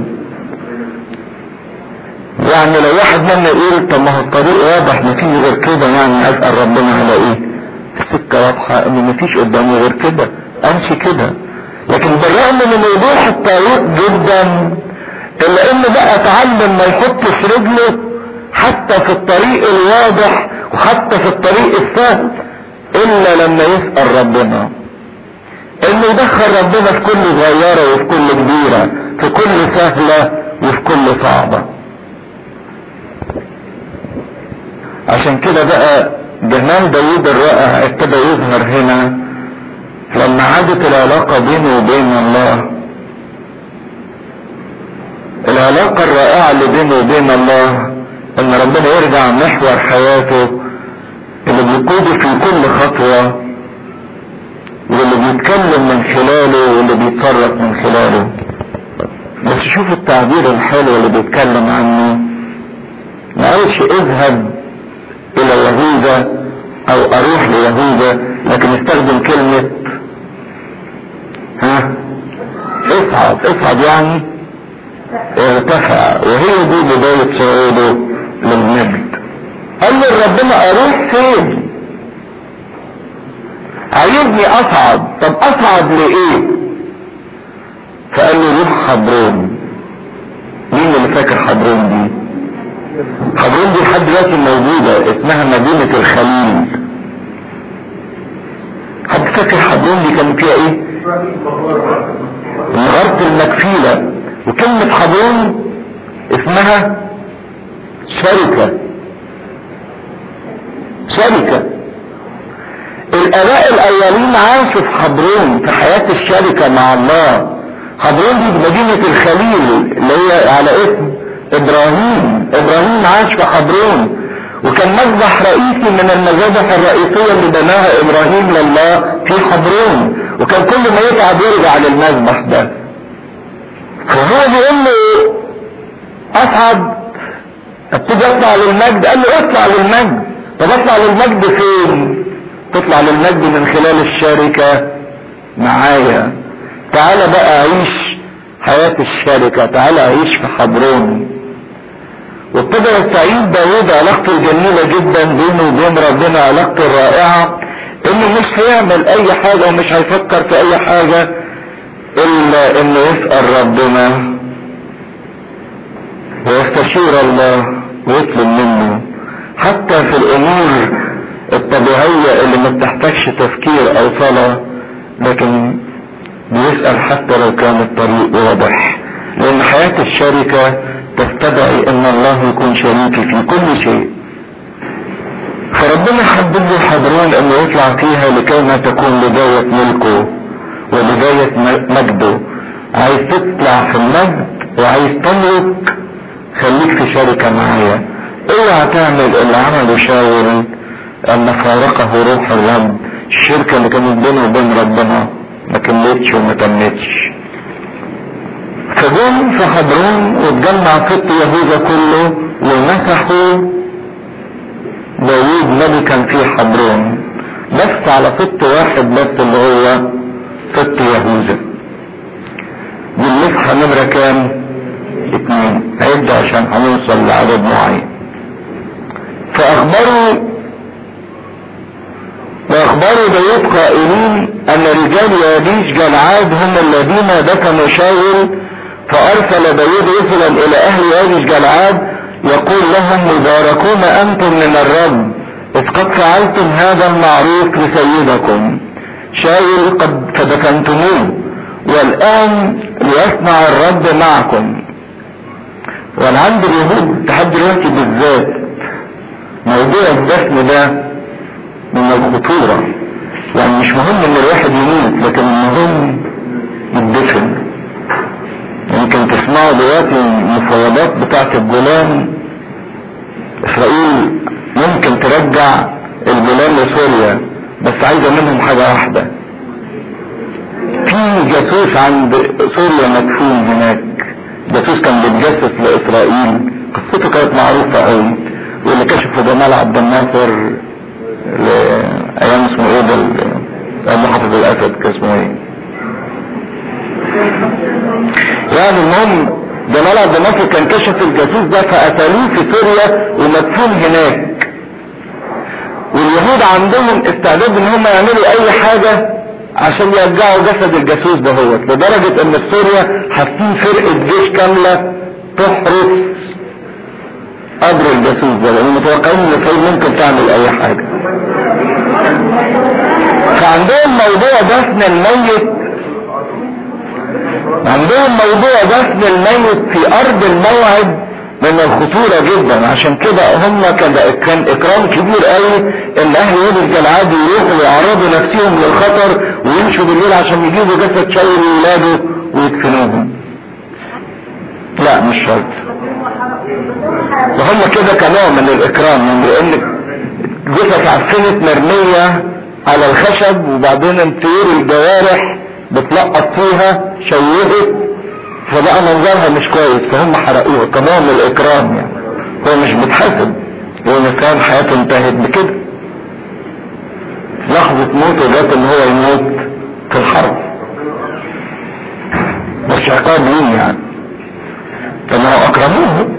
يعني لو واحد منا يقول طب ما هو الطريق واضح ما فيش غير كده يعني اسأل ربنا على ايه السكة واضحة ان ما فيش قدامي غير كده امشي كده لكن بالرغم من وضوح الطريق جدا الا ان بقى اتعلم ما يحطش رجله حتى في الطريق الواضح وحتى في الطريق السهل الا لما يسأل ربنا انه يدخل ربنا في كل صغيرة وفي كل كبيرة في كل سهلة وفي كل صعبة عشان كده بقى جمال داوود الرائع ابتدى يظهر هنا لما عادت العلاقة بينه وبين الله العلاقة الرائعة اللي بينه وبين الله ان ربنا يرجع محور حياته اللي بيقوده في كل خطوة واللي بيتكلم من خلاله واللي بيتصرف من خلاله بس شوف التعبير الحلو اللي بيتكلم عنه ما قالش اذهب الى يهوذا او اروح ليهوذا لكن استخدم كلمة ها اصعد اصعد يعني ارتفع وهي دي بداية صعوده للمجد قال له ربنا اروح فين عايزني اصعد طب اصعد لايه فقال له روح حبرون مين اللي فاكر حبرون دي حبرون دي لحد دلوقتي موجودة اسمها مدينة الخليل حد فاكر حبرون دي كان فيها ايه مغارة المكفيلة وكلمة حبرون اسمها شركة شركة الاباء الاولين عاشوا في حبرون في حياة الشركة مع الله حبرون دي مدينة الخليل اللي هي على اسم ابراهيم ابراهيم عاش في حبرون وكان مذبح رئيسي من المذابح الرئيسية اللي بناها ابراهيم لله في حبرون وكان كل ما يتعب يرجع للمذبح ده فهو بيقول له اصعد ابتدي اطلع للمجد قال له اطلع للمجد طب اطلع للمجد فين تطلع للمجد من خلال الشركة معايا تعالى بقى عيش حياة الشركة تعالى عيش في حبرون وابتدى يستعيد داود علاقته الجميلة جدا بينه وبين ربنا علاقته الرائعة انه مش هيعمل اي حاجة ومش هيفكر في اي حاجة الا انه يسأل ربنا ويستشير الله ويطلب منه حتى في الامور الطبيعية اللي ما بتحتاجش تفكير او صلاة لكن بيسأل حتى لو كان الطريق واضح لان حياة الشركة تستدعي ان الله يكون شريكي في كل شيء فربنا حدد له حضرون انه يطلع فيها لكي ما تكون بداية ملكه وبداية مجده عايز تطلع في المجد وعايز تملك خليك في شركة معايا اوعى تعمل اللي عمله شاول اما فارقه روح الرب الشركة اللي كانت بينه وبين ربنا ما كملتش وما تمتش فجم في حضرون واتجمع ست يهوذا كله ومسحوا داوود ملكا في حضرون بس على ست واحد بس اللي هو ست يهوذا دي المسحة نمرة كام اتنين عد عشان هنوصل لعدد معين فاخبروا واخبروا داود قائلين ان رجال يابيش جلعاد هم الذين دفنوا شاول فارسل داود رسلا الى اهل يابيش جلعاد يقول لهم مباركون انتم من الرب اذ قد فعلتم هذا المعروف لسيدكم شاول قد فدفنتموه والان ليصنع الرب معكم وانا عند اليهود لحد دلوقتي بالذات موضوع الدفن ده من الخطورة يعني مش مهم ان الواحد يموت لكن المهم يدفن يمكن تسمعوا دلوقتي المفاوضات بتاعت الجولان اسرائيل ممكن ترجع الجولان لسوريا بس عايزة منهم حاجة واحدة في جاسوس عند سوريا مدفون هناك جاسوس كان بيتجسس لاسرائيل قصته كانت معروفة قوي واللي كشفه جمال عبد الناصر ايام اسمه ايه ده ابو حافظ الاسد كان اسمه ايه يعني المهم جمال عبد الناصر كان كشف الجاسوس ده فقتلوه في سوريا ومدفون هناك واليهود عندهم استعداد ان هم يعملوا اي حاجة عشان يرجعوا جسد الجاسوس ده هو لدرجة ان في سوريا حاطين فرقة جيش كاملة تحرس قبر الجاسوس ده لان متوقعين ان اسرائيل ممكن تعمل اي حاجة فعندهم موضوع دفن الميت عندهم موضوع دفن الميت في ارض الموعد من الخطورة جدا عشان كده هم كان اكرام كبير قوي ان اهل يوم الجلعاد يروحوا ويعرضوا نفسهم للخطر ويمشوا بالليل عشان يجيبوا جسد شاول وولاده ويدفنوهم لا مش شرط وهم كده كنوع من الاكرام لان جثث عفنت مرمية على الخشب وبعدين طيور الجوارح بتلقط فيها شوهت فبقى منظرها مش كويس فهم حرقوها كنوع من الاكرام يعني هو مش بيتحاسب هو كان حياته انتهت بكده لحظة موته جات ان هو يموت في الحرب مش عقاب مين يعني فما اكرموه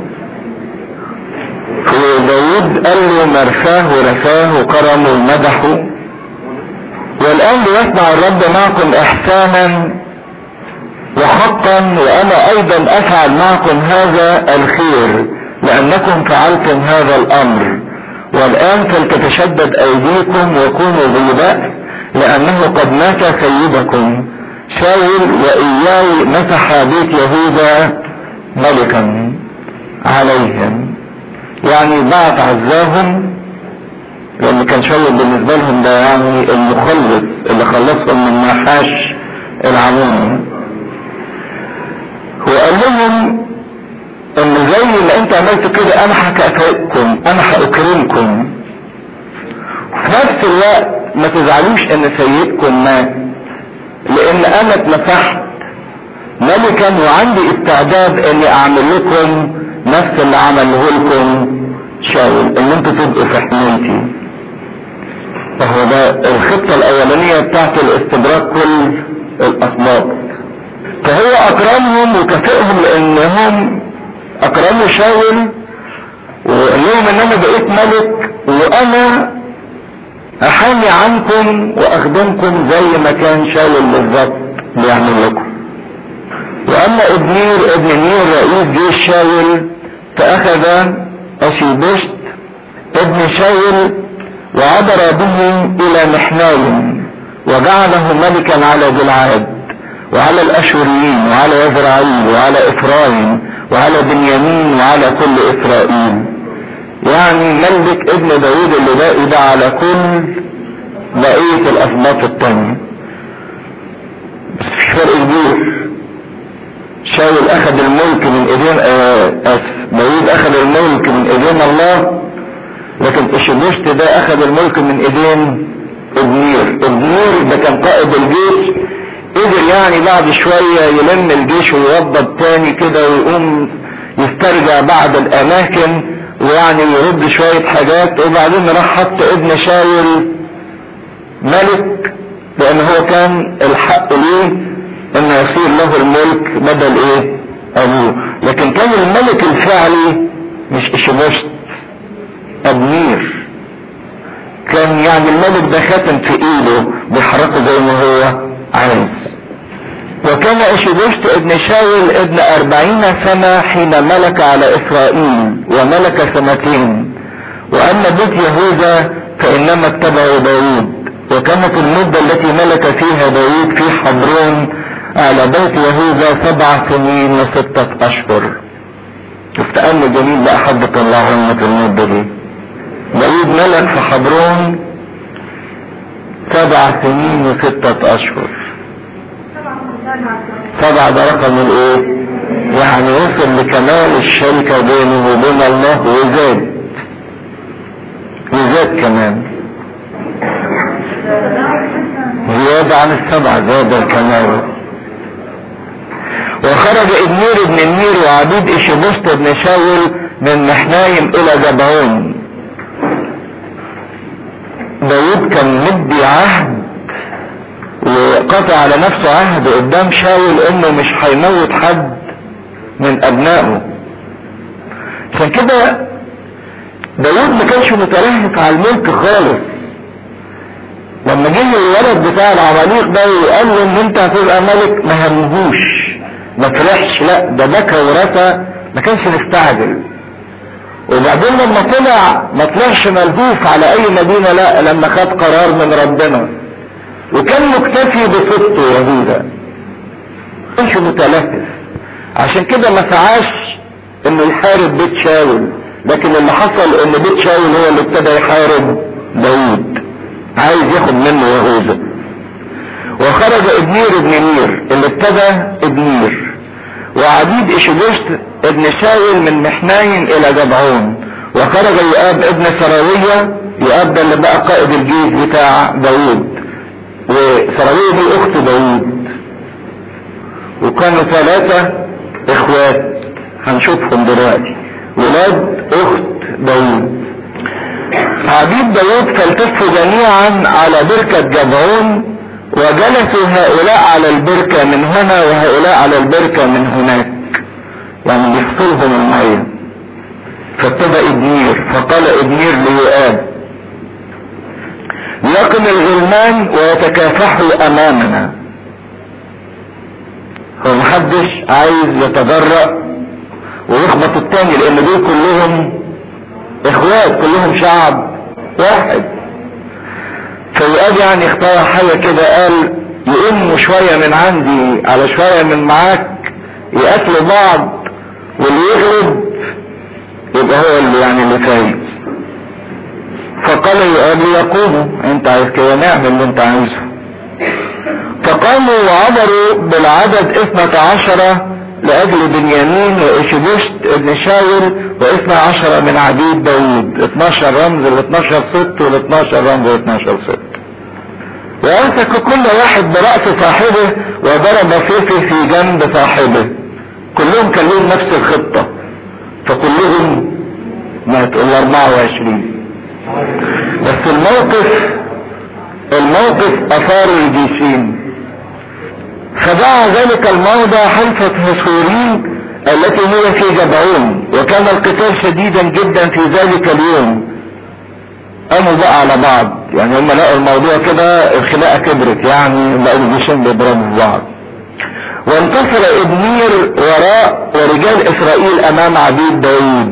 وداود قال له مرفاه ورفاه وكرمه ومدحه والان ليصنع الرب معكم احسانا وحقا وانا ايضا افعل معكم هذا الخير لانكم فعلتم هذا الامر والان فلتتشدد ايديكم وكونوا ذي بأس لانه قد مات سيدكم شاول واياي مسح بيت يهوذا ملكا عليهم يعني بعت عزاهم لان كان شاول بالنسبه لهم ده يعني المخلص اللي خلصهم من نحاش العموم وقال لهم ان زي ما انت عملت كده انا هكافئكم انا هاكرمكم وفي نفس الوقت ما تزعلوش ان سيدكم مات لان انا اتمسحت ملكا وعندي استعداد اني اعمل لكم نفس اللي عمله لكم شاول ان انتوا تبقوا في حمايتي فهو ده الخطة الاولانية بتاعت الاستدراك كل الاسباط فهو اكرمهم وكافئهم لانهم اكرموا شاول وقال لهم ان انا بقيت ملك وانا احامي عنكم واخدمكم زي ما كان شاول بالظبط بيعمل لكم واما ابنير ابن نير رئيس جيش شاول فاخذ اشيبشت ابن شاول وعبر به الى محنايم وجعله ملكا على جلعاد وعلى الاشوريين وعلى يزرعيل وعلى افرايم وعلى بنيامين وعلى كل اسرائيل يعني ملك ابن داود اللي باقي ده على كل بقية الاسباط التانية بس في فرق كبير شاول اخذ الملك من ايدين اسف داود اخذ الملك من ايدين الله لكن اشبشت ده اخذ الملك من ايدين ابنير ابنير ده كان قائد الجيش قدر يعني بعد شوية يلم الجيش ويوضب تاني كده ويقوم يسترجع بعض الاماكن ويعني يرد شوية حاجات وبعدين راح حط ابن شاول ملك لان هو كان الحق ليه انه يصير له الملك بدل ايه ابوه لكن كان الملك الفعلي مش اشبشت ابنير كان يعني الملك ده خاتم في ايده بيحركه زي ما هو عايز وكان اشبشت ابن شاول ابن اربعين سنة حين ملك على اسرائيل وملك سنتين واما بيت يهوذا فانما اتبعوا داود وكانت المدة التي ملك فيها داود في حبرون على بيت يهوذا سبع سنين وستة اشهر شوف تأمل جميل بقى حبة الله عمة المدة دي داود ملك في حبرون سبع سنين وستة اشهر سبع ده رقم الايه يعني وصل لكمال الشركة بينه وبين الله وزاد وزاد كمان زيادة عن السبعة زاد الكمال وخرج ابنير ابن النير وعبيد اشبوست ابن شاول من محنايم الى جبعون داود كان مدي عهد وقطع على نفسه عهد قدام شاول انه مش هيموت حد من ابنائه عشان كده داود ما كانش متلهف على الملك خالص لما جه الولد بتاع العماليق ده وقال له ان انت هتبقى ملك ما همهوش ما فرحش لا ده بكى ورثى ما كانش مستعجل وبعدين لما طلع ما طلعش ملهوف على اي مدينة لا لما خد قرار من ربنا وكان مكتفي بصدقه يهوذا ما كانش متلهف عشان كده ما سعاش انه يحارب بيت شاول لكن اللي حصل ان بيت شاول هو اللي ابتدى يحارب داود عايز ياخد منه يهوذا وخرج ابنير ابن نير اللي ابتدى ابنير وعبيد إشبوشت ابن شاول من محناين إلى جبعون وخرج يؤاب ابن سراوية يؤاب ده اللي بقى قائد الجيش بتاع داوود وسراوية دي أخت داوود وكانوا ثلاثة إخوات هنشوفهم دلوقتي ولاد أخت داوود عبيد داوود فالتفوا جميعا على بركة جبعون وجلسوا هؤلاء على البركة من هنا وهؤلاء على البركة من هناك يعني يفصلهم المية فابتدى ابنير فقال ابنير ليؤاب ليقم الغلمان ويتكافحوا امامنا هو محدش عايز يتجرأ ويخبط التاني لان دول كلهم اخوات كلهم شعب واحد فيؤاب يعني اختار حاجة كده قال يقوموا شوية من عندي على شوية من معاك يقتلوا بعض واللي يغلب يبقى هو اللي يعني اللي فايز فقال يؤاب يقوموا انت عايز كده نعمل اللي انت عايزه فقاموا وعبروا بالعدد اثنة عشرة لأجل بنيامين وإشبوشت ابن شاول واثنى عشرة من عبيد داوود 12 رمز ال 12 ست وال 12 رمز ال 12 ست وأمسك كل واحد برأس صاحبه وضرب سيفه في جنب صاحبه كلهم كان لهم نفس الخطة فكلهم ماتوا ال 24 بس الموقف الموقف أثار الجيشين فدعا ذلك الموضع حلفة هسورين التي هي في جبعون وكان القتال شديدا جدا في ذلك اليوم قاموا بقى على بعض يعني هم لقوا الموضوع كده الخناقه كبرت يعني بقوا الجيشين بيضربوا في بعض وانتصر ابنير وراء ورجال اسرائيل امام عبيد داوود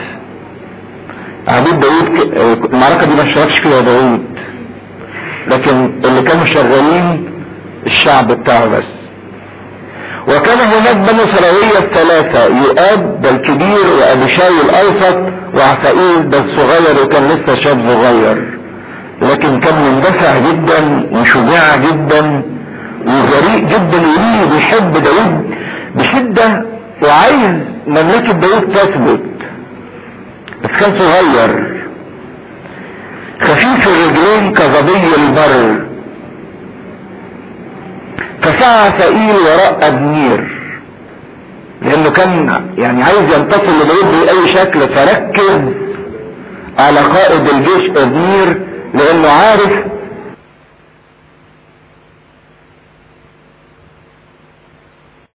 عبيد داوود المعركه دي ما اشتركش فيها داوود لكن اللي كانوا شغالين الشعب بتاعه بس وكان هناك بنو سراوية الثلاثة يؤاب ده الكبير وأبيشاي الأوسط وعسائيل ده الصغير وكان لسه شاب صغير لكن كان مندفع جدا وشجاع جدا وجريء جدا ويريد يحب داود بشدة وعايز مملكة داود تثبت بس كان صغير خفيف الرجلين كظبي البر فسعى سائيل وراء ابنير لانه كان يعني عايز ينتصر لداود باي شكل فركز على قائد الجيش ابنير لانه عارف